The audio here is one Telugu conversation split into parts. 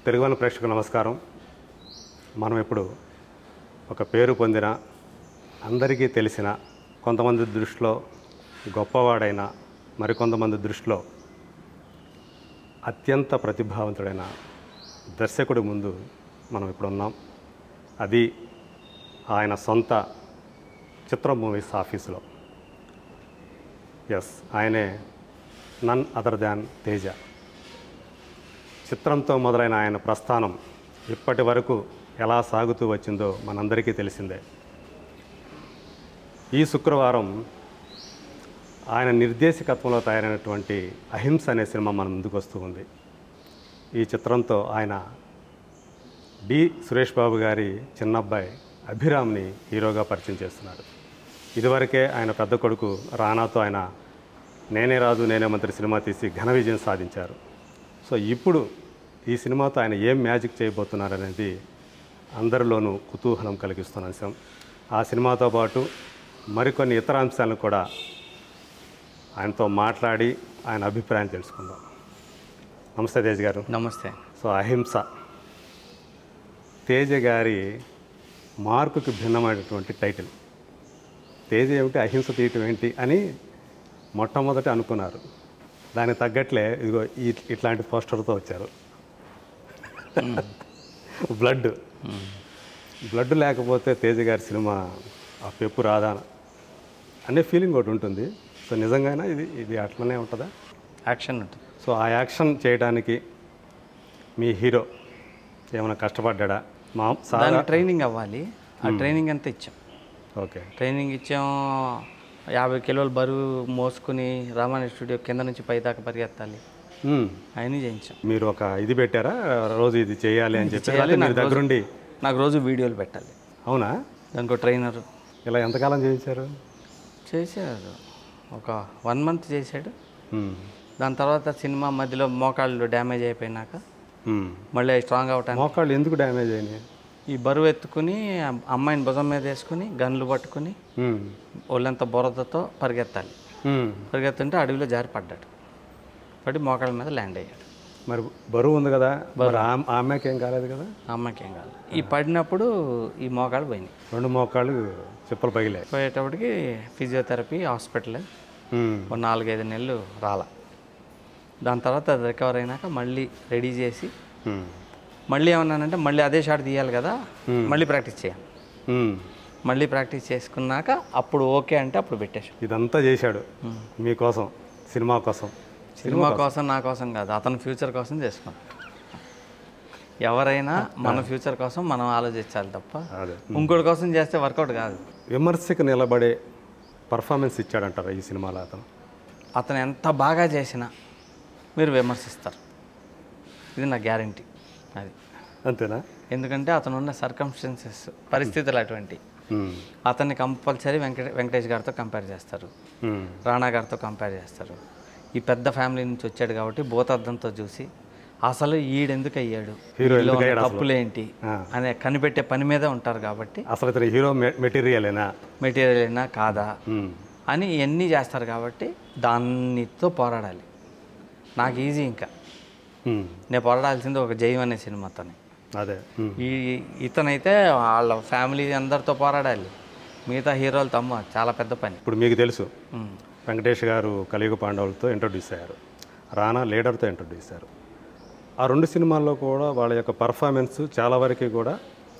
తెలుగువన ప్రేక్షకు నమస్కారం మనం ఇప్పుడు ఒక పేరు పొందిన అందరికీ తెలిసిన కొంతమంది దృష్టిలో గొప్పవాడైన మరికొంతమంది దృష్టిలో అత్యంత ప్రతిభావంతుడైన దర్శకుడి ముందు మనం ఇప్పుడు ఉన్నాం అది ఆయన సొంత చిత్ర మూవీస్ ఆఫీసులో ఎస్ ఆయనే నన్ అదర్ దాన్ తేజ చిత్రంతో మొదలైన ఆయన ప్రస్థానం ఇప్పటి వరకు ఎలా సాగుతూ వచ్చిందో మనందరికీ తెలిసిందే ఈ శుక్రవారం ఆయన నిర్దేశకత్వంలో తయారైనటువంటి అహింస అనే సినిమా మన ముందుకు వస్తూ ఉంది ఈ చిత్రంతో ఆయన డి సురేష్ బాబు గారి చిన్నబ్బాయి అభిరామ్ని హీరోగా పరిచయం చేస్తున్నారు ఇదివరకే ఆయన పెద్ద కొడుకు రానాతో ఆయన నేనే రాజు నేనే మంత్రి సినిమా తీసి ఘన విజయం సాధించారు సో ఇప్పుడు ఈ సినిమాతో ఆయన ఏం మ్యాజిక్ చేయబోతున్నారనేది అందరిలోనూ కుతూహలం కలిగిస్తున్న అంశం ఆ సినిమాతో పాటు మరికొన్ని ఇతర అంశాలను కూడా ఆయనతో మాట్లాడి ఆయన అభిప్రాయం తెలుసుకుందాం నమస్తే తేజ్ గారు నమస్తే సో అహింస తేజ గారి మార్కుకి భిన్నమైనటువంటి టైటిల్ తేజ ఏమిటి అహింస తీయటం ఏంటి అని మొట్టమొదట అనుకున్నారు దానికి తగ్గట్లే ఇదిగో ఈ- ఇట్లాంటి పోస్టర్తో వచ్చారు బ్లడ్ బ్లడ్ లేకపోతే తేజ గారి సినిమా ఆ పెప్పు రాదా అనే ఫీలింగ్ ఒకటి ఉంటుంది సో నిజంగానే ఇది ఇది అట్లనే ఉంటుందా యాక్షన్ ఉంటుంది సో ఆ యాక్షన్ చేయడానికి మీ హీరో ఏమైనా కష్టపడ్డా మా సాదా దానికి ట్రైనింగ్ అవ్వాలి ఆ ట్రైనింగ్ అంతా ఇచ్చాం ఓకే ట్రైనింగ్ ఇచ్చాం యాభై కిలోలు బరువు మోసుకుని రామాని స్టూడియో కింద నుంచి పై దాకా పరిగెత్తాలి మ్మ్. అవన్నీ చేయించాం మీరు ఒక ఇది పెట్టారా రోజు ఇది చేయాలి అని చెప్పి చేయాలి, లేకపోతే మీ నాకు దగ్గరుండి నాకు రోజు వీడియోలు పెట్టాలి అవునా దానికి ట్రైనర్ ఇలా ఎంతకాలం చేయించారు చేశారు ఒక వన్ మంత్ చేశాడు మ్మ్. దాని తర్వాత సినిమా మధ్యలో మోకాళ్ళు డ్యామేజ్ అయిపోయినాక మ్మ్. మళ్ళీ స్ట్రాంగ్ అవటానికి మోకాళ్ళు ఎందుకు డ్యామేజ్ అయినాయి ఈ బరువు ఎత్తుకుని ఆ అమ్మాయిని భుజం మీద వేసుకుని గన్లు పట్టుకుని మ్మ్. ఒళ్ళంతా బురదతో పరిగెత్తాలి మ్మ్. పరిగెత్తుంటే అడవిలో జారి పడ్డాడు పడి మోకాళ్ళ మీద ల్యాండ్ అయ్యాడు మరి బరువు ఉంది కదా మరి ఆ- ఆ అమ్మాయికి ఏం కాలేదు కదా ఆ అమ్మాయికి ఏం కాదు ఈ పడినప్పుడు ఈ మోకాళ్ళు పోయినాయి రెండు మోకాళ్ళు చెప్పులు పగిలాయి పోయేటప్పటికి ఫిజియోథెరపీ హాస్పిటల్ మ్మ్. ఒక నాలుగైదు నెలలు రాల దాని తర్వాత అది రికవర్ అయినాక మళ్ళీ రెడీ చేసి మ్మ్. మళ్ళీ ఏమన్నానంటే మళ్ళీ అదే షాట్ తీయాలి కదా మళ్ళీ ప్రాక్టీస్ చేయాలి మ్మ్. మళ్ళీ ప్రాక్టీస్ చేసుకున్నాక అప్పుడు ఓకే అంటే అప్పుడు పెట్టేసాం ఇదంతా చేశాడు మీకోసం సినిమా కోసం సినిమా కోసం నా కోసం కాదు అతని ఫ్యూచర్ కోసం చేసుకున్నాం ఎవరైనా మన ఫ్యూచర్ కోసం మనం ఆలోచించాలి తప్ప అదే ఇంకోటి కోసం చేస్తే వర్కౌట్ కాదు విమర్శకు నిలబడే పర్ఫార్మెన్స్ ఇచ్చాడంటారా ఈ సినిమాలో అతను అతను ఎంత బాగా చేసినా మీరు విమర్శిస్తారు ఇది నా గ్యారంటీ అది అంతేనా ఎందుకంటే అతను ఉన్న సర్కమ్స్టెన్సెస్ పరిస్థితులు అటువంటి మ్మ్. అతన్ని కంపల్సరీ వెంకట వెంకటేష్ గారితో కంపేర్ చేస్తారు మ్మ్. రాణా గారితో కంపేర్ చేస్తారు ఈ పెద్ద ఫ్యామిలీ నుంచి వచ్చాడు కాబట్టి భూతద్దంతో చూసి అసలు ఈడెందుకు అయ్యాడు హీరో వీడిలో ఎందుకు ఉన్న అయ్యాడు అసలు? తప్పులేంటి ఆ. అనే కనిపెట్టే పని మీదే ఉంటారు కాబట్టి అసలు ఇతను హీరో మె- మెటీరియలేనా మెటీరియల్ అయినా కాదా మ్మ్. అని ఇవన్నీ చేస్తారు కాబట్టి దానితో పోరాడాలి నాకు ఈజీ ఇంకా మ్మ్. నేను పోరాడాల్సింది ఒక జయం అనే సినిమాతోనే అదే మ్మ్. ఈ ఇతనైతే వాళ్ళ ఫ్యామిలీ అందరితో పోరాడాలి మిగతా హీరోలు తమ్మ చాలా పెద్ద పని ఇప్పుడు మీకు తెలుసు ఉమ్. వెంకటేష్ గారు కలియుగ పాండవులతో ఇంట్రొడ్యూస్ అయ్యారు రానా లీడర్తో ఇంట్రొడ్యూస్ అయ్యారు ఆ రెండు సినిమాల్లో కూడా వాళ్ళ యొక్క పర్ఫార్మెన్స్ చాలా వరకు కూడా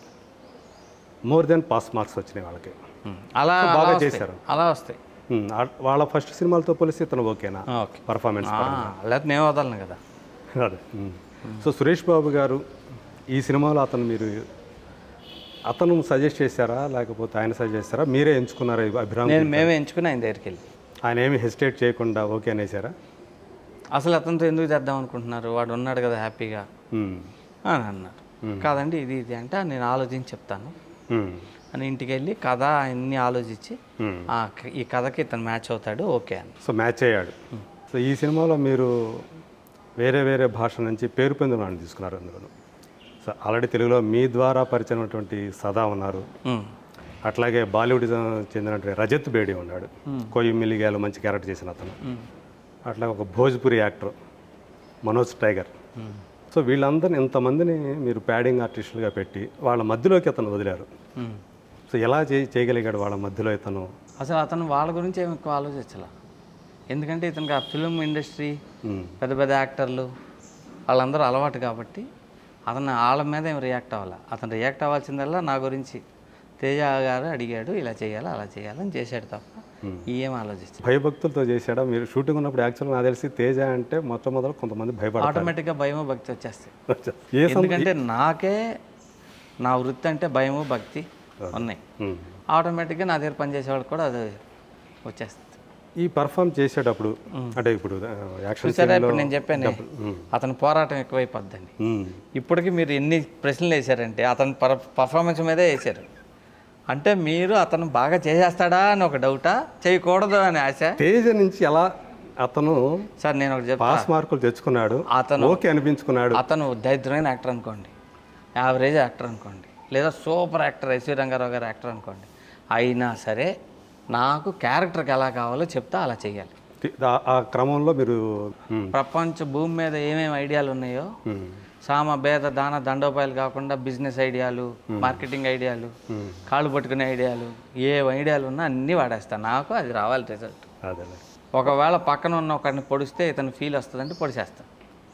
మోర్ దెన్ పాస్ మార్క్స్ వచ్చినాయి వాళ్ళకి ఉమ్. అలా బాగా అలా వస్తాయి. చేశారు. అలా వస్తాయి మ్మ్. ఆ- వాళ్ళ ఫస్ట్ సినిమాలతో పోలిస్తే ఇతను ఓకేనా ఆ, ఓకే పర్ఫార్మెన్స్ ఆ, లేకపోతే నేను వదలను కదా అదే మ్మ్. సో సురేష్ బాబు గారు ఈ సినిమాలో అతను మీరు అతను సజెస్ట్ చేశారా లేకపోతే ఆయన సజెస్ట్ చేశారా మీరే ఎంచుకున్నారా ఈ అభిరామ్ నేను మేమే ఎంచుకుని ఆయన దగ్గరికి వెళ్ళి ఆయన ఏమి హెసిటేట్ చేయకుండా ఓకే అనేసారా అసలు అతనితో ఎందుకు చేద్దాం అనుకుంటున్నారు వాడు ఉన్నాడు కదా హ్యాపీగా మ్మ్. అని అన్నారు కాదండి ఇది ఇది అంటే నేను ఆలోచించి చెప్తాను మ్మ్. అని ఇంటికి వెళ్ళి కథ అన్ని ఆలోచించి మ్మ్. ఆ, ఈ కథకి ఇతను మ్యాచ్ అవుతాడు ఓకే అని సో మ్యాచ్ అయ్యాడు సో ఈ సినిమాలో మీరు వేరే వేరే భాష నుంచి పేరు పొందిన తీసుకున్నారు అందులో సో ఆల్రెడీ తెలుగులో మీ ద్వారా పరిచయం అయినటువంటి సదా ఉన్నారు ఉమ్. అట్లాగే బాలీవుడ్ చెందినటువంటి రజత్ బేడి ఉన్నాడు కోయి మిల్లిగాలు మంచి క్యారెక్టర్ చేసిన అతను అట్లా ఒక భోజ్పురి యాక్టర్ మనోజ్ టైగర్ సో వీళ్ళందరిని ఇంతమందిని మీరు ప్యాడింగ్ ఆర్టిస్టులుగా పెట్టి వాళ్ళ మధ్యలోకి అతను వదిలారు ఉమ్. సో ఎలా చే- చేయగలిగాడు వాళ్ళ మధ్యలో ఇతను అసలు అతను వాళ్ళ గురించి ఏమి ఎక్కువ ఆలోచించాల ఎందుకంటే ఇతనికి ఆ ఫిల్మ్ ఇండస్ట్రీ ఉమ్, పెద్ద పెద్ద యాక్టర్లు వాళ్ళందరూ అలవాటు కాబట్టి అతను వాళ్ళ మీద ఏం రియాక్ట్ అవ్వాలి అతను రియాక్ట్ అవ్వాల్సిందల్లా నా గురించి తేజ గారు అడిగాడు ఇలా చేయాలి అలా చేయాలని చేశాడు తప్ప ఏం ఆలోచించాడు భయభక్తులతో చేశాడా మీరు షూటింగ్ ఉన్నప్పుడు యాక్చువల్గా నాకు తెలిసి తేజ అంటే మొట్టమొదటి కొంతమంది భయపడతారు ఆటోమేటిక్గా భయము భక్తి వచ్చేస్తాయి ఏ సం- ఎందుకంటే నాకే నా వృత్తి అంటే భయము భక్తి ఉన్నాయి ఉమ్. ఆటోమేటిక్గా నా దగ్గర పనిచేసేవాళ్ళు కూడా అది వచ్చేస్తుంది ఈ పర్ఫామ్ చేసేటప్పుడు అంటే ఇప్పుడు ఆ, యాక్షన్ చూసారా ఇప్పుడు నేను చెప్పాను అతని పోరాటం ఎక్కువైపోద్దండి ఉమ్, ఇప్పటికి మీరు ఎన్ని ప్రశ్నలు వేశారంటే అతని పర్ పర్ఫార్మెన్స్ మీదే వేశారు అంటే మీరు అతను బాగా చేసేస్తాడా అని ఒక డౌటా చేయకూడదు అని ఆశ తేజ నుంచి ఎలా అతను సార్ నేను ఒకటి చెప్తా పాస్ మార్కులు తెచ్చుకున్నాడు అతను ఓకే అనిపించుకున్నాడు అతను దరిద్రమైన యాక్టర్ అనుకోండి యావరేజ్ యాక్టర్ అనుకోండి లేదా సూపర్ యాక్టర్ ఎస్వి రంగారావు గారు యాక్టర్ అనుకోండి అయినా సరే నాకు క్యారెక్టర్కి ఎలా కావాలో చెప్తా అలా చేయాలి తి- ఆ- ఆ క్రమంలో మీరు ఉమ్, ప్రపంచ భూమి మీద ఏమేమి ఐడియాలు ఉన్నాయో ఉమ్, సామ భేద దాన దండోపాయాలు కాకుండా బిజినెస్ ఐడియాలు మార్కెటింగ్ ఐడియాలు కాళ్ళు పట్టుకునే ఐడియాలు ఏ ఐడియాలు ఉన్నా అన్నీ వాడేస్తాను నాకు అది రావాలి రిజల్ట్ అదేలే ఒకవేళ పక్కన ఉన్న ఒకరిని పొడిస్తే ఇతను ఫీల్ వస్తుందంటే పొడిచేస్తాను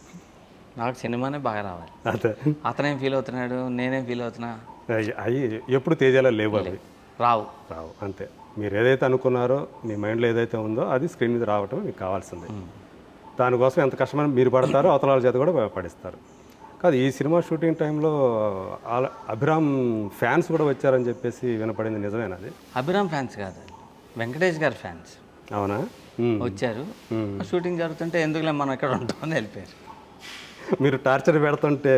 నాకు సినిమానే బాగా రావాలి అదే అతనేం ఫీల్ అవుతున్నాడు నేనేం ఫీల్ అవుతున్నా అయ్యి- అయ్యి ఎప్పుడు తేజాలో లేవు అవి రావు రావు అంతే మీరు ఏదైతే అనుకున్నారో మీ మైండ్లో ఏదైతే ఉందో అది స్క్రీన్ మీద రావటం మీకు కావాల్సిందే దానికోసం ఎంత కష్టమైన మీరు పడతారో అవతల వాళ్ళ చేత కూడా పడిస్తారు కాదు ఈ సినిమా షూటింగ్ టైంలో ఆల- అభిరామ్ ఫ్యాన్స్ కూడా వచ్చారని చెప్పేసి వినపడింది నిజమేనా అది అభిరామ్ ఫ్యాన్స్ కాదు వెంకటేష్ గారి ఫ్యాన్స్ అవునా ఉమ్. వచ్చారు షూటింగ్ జరుగుతుంటే ఎందుకులే మనం ఇక్కడ ఉంటామని వెళ్ళిపోయారు మీరు టార్చర్ పెడుతుంటే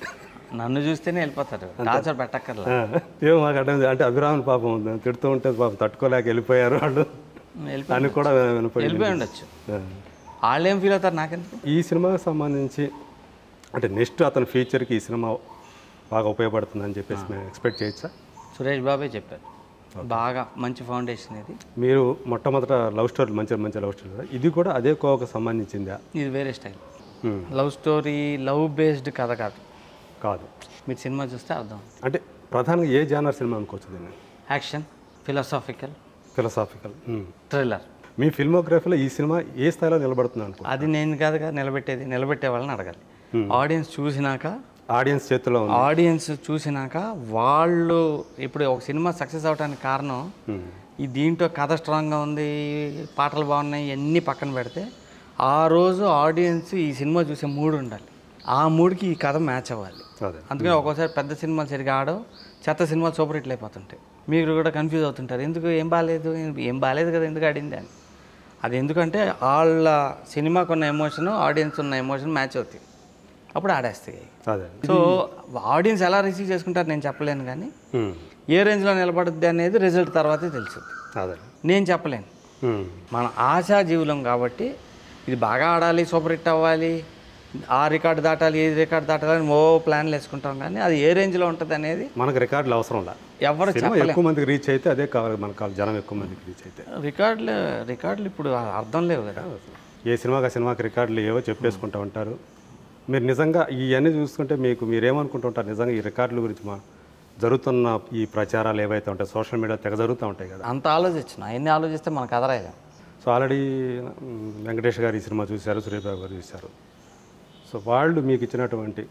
నన్ను చూస్తేనే వెళ్ళిపోతారు టార్చర్ పెట్టక్కర్లా ఆ, ఏమో మాకు అర్థం కాదు. అంటే అభిరామ్ పాపం తిడుతూ ఉంటే పాపం తట్టుకోలేక వెళ్ళిపోయారు వాళ్ళు వెళ్ళిపోయి అని కూడా వినపడింది వెళ్ళిపోయి ఉండొచ్చు ఆ. వాళ్ళు ఏం ఫీల్ అవుతారు నాకెందుకు ఈ సినిమాకి సంబంధించి అంటే నెక్స్ట్ అతని ఫ్యూచర్కి ఈ సినిమా బాగా ఉపయోగపడుతుందని చెప్పేసి మేము ఎక్స్పెక్ట్ చేయొచ్చా సురేష్ బాబే చెప్పారు బాగా మంచి ఫౌండేషన్ ఇది మీరు మొట్టమొదట లవ్ స్టోరీ మంచి మంచి లవ్ స్టోరీ కదా ఇది కూడా అదే కోవకు సంబంధించిందా ఇది వేరే style Hmm. Love story love based కథ కాదు కాదు మీరు సినిమా చూస్తే అర్థం అంటే ప్రధానంగా ఏ జానర్ సినిమా అనుకోవచ్చు దీన్ని యాక్షన్ ఫిలాసాఫికల్ ఫిలసాఫికల్ థ్రిల్లర్ మీ ఫిల్మోగ్రఫీలో ఈ సినిమా ఏ స్థాయిలో నిలబడుతుంది అనుకో అది నేను కాదుగా నిలబెట్టేది నిలబెట్టే వాళ్ళని అడగాలి ఆడియన్స్ చూసినాక ఆడియన్స్ చేతిలో ఉంది ఆడియన్స్ చూసినాక వాళ్ళు ఇప్పుడు ఒక సినిమా సక్సెస్ అవడానికి కారణం Hmm. ఈ దీంట్లో కథ స్ట్రాంగ్గా ఉంది పాటలు బాగున్నాయి ఇవన్నీ పక్కన పెడితే ఆ రోజు ఆడియన్స్ ఈ సినిమా చూసే మూడు ఉండాలి ఆ మూడుకి ఈ కథ మ్యాచ్ అవ్వాలి అదే అందుకని ఒక్కోసారి పెద్ద సినిమాలు సరిగా ఆడవు చెత్త సినిమాలు సూపర్ హిట్లు అయిపోతుంటాయి మీరు కూడా కన్ఫ్యూజ్ అవుతుంటారు ఎందుకు ఏం బాగాలేదు ఏం బాగాలేదు కదా ఎందుకు ఆడింది అని అది ఎందుకంటే వాళ్ళ సినిమాకు ఉన్న ఎమోషన్ ఆడియన్స్ ఉన్న ఎమోషన్ మ్యాచ్ అవుతాయి అప్పుడు ఆడేస్తాయి అదే సో ఆడియన్స్ ఎలా రిసీవ్ చేసుకుంటారు నేను చెప్పలేను కానీ Hmm. ఏ రేంజ్లో నిలబడుద్ది అనేది రిజల్ట్ తర్వాతే తెలుస్తుంది అదే నేను చెప్పలేను Hmm. మన ఆశా జీవులం కాబట్టి ఇది బాగా ఆడాలి సూపర్ హిట్ అవ్వాలి ఆ రికార్డు దాటాలి ఏ రికార్డు దాటాలి అని ఓ ప్లాన్లు వేసుకుంటాం కానీ అది ఏ రేంజ్లో ఉంటుంది అనేది మనకు రికార్డులు అవసరం లే ఎవరు సినిమా ఎక్కువ మందికి రీచ్ అయితే అదే కావాలి మనకు కావాలి జనం ఎక్కువ మందికి రీచ్ అయితే రికార్డులు రికార్డులు ఇప్పుడు అర్థం లేవు కదా ఏ సినిమాకి ఆ సినిమాకి రికార్డులు ఏవో చెప్పేసుకుంటూ ఉంటారు మీరు నిజంగా ఇవన్నీ చూసుకుంటే మీకు మీరేమనుకుంటుంటారు నిజంగా ఈ రికార్డుల గురించి మా జరుగుతున్న ఈ ప్రచారాలు ఏవైతే ఉంటాయి సోషల్ మీడియా తెగ జరుగుతూ ఉంటాయి కదా అంత ఆలోచించిన అవన్నీ ఆలోచిస్తే మనకు అదరాయలేం సో ఆల్రెడీ వెంకటేష్ గారు ఈ సినిమా చూశారు సురేష్ గారు చూశారు సో వాళ్ళు మీకు ఇచ్చినటువంటి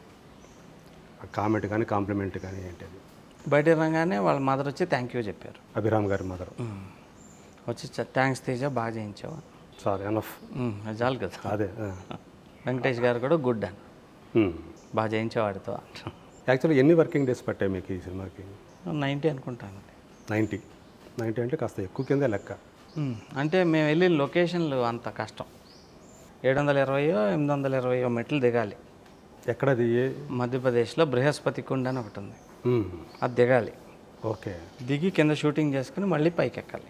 కామెంట్ కానీ కాంప్లిమెంట్ కానీ ఏంటి బయట రాగానే వాళ్ళ మదర్ వచ్చి థ్యాంక్ యూ చెప్పారు అభిరామ్ గారి మదర్ వచ్చి థ్యాంక్స్ తేజ బాగా చేయించావు సారీ ఎనఫ్ ఉమ్, అది చాలు కదా అదే వెంకటేష్ గారు కూడా గుడ్ అని బాగా చేయించేవాడితో యాక్చువల్లీ ఎన్ని వర్కింగ్ డేస్ పట్టాయి మీకు ఈ సినిమాకి నైంటీ అనుకుంటాను నైంటీ నైంటీ అంటే కాస్త ఎక్కువ కిందే లెక్క ఉమ్, అంటే మేము వెళ్ళిన లొకేషన్లు అంత కష్టం ఏడు వందల ఇరవయో ఎనిమిది వందల ఇరవయో మెట్లు దిగాలి ఎక్కడది ఏ మధ్యప్రదేశ్లో బృహస్పతి కుండ అని ఒకటి ఉంది మ్మ్. అది దిగాలి ఓకే దిగి కింద షూటింగ్ చేసుకుని మళ్ళీ పైకి ఎక్కాలి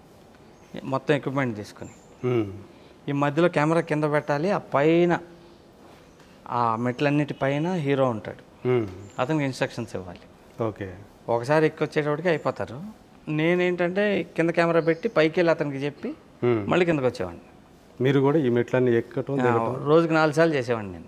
మొత్తం ఎక్విప్మెంట్ తీసుకుని మ్మ్. ఈ మధ్యలో కెమెరా కింద పెట్టాలి ఆ పైన ఆ మెట్లన్నిటి పైన హీరో ఉంటాడు మ్మ్. అతనికి ఇన్స్ట్రక్షన్స్ ఇవ్వాలి ఓకే ఒకసారి ఎక్కి వచ్చేటప్పటికి అయిపోతారు నేనేంటంటే కింద కెమెరా పెట్టి పైకి వెళ్ళి అతనికి చెప్పి మ్మ్. మళ్ళీ కిందకి వచ్చేవాడిని మీరు కూడా ఈ మెట్లన్నీ ఎక్కటం ఆ, రోజుకి నాలుగు సార్లు చేసేవాడిని నేను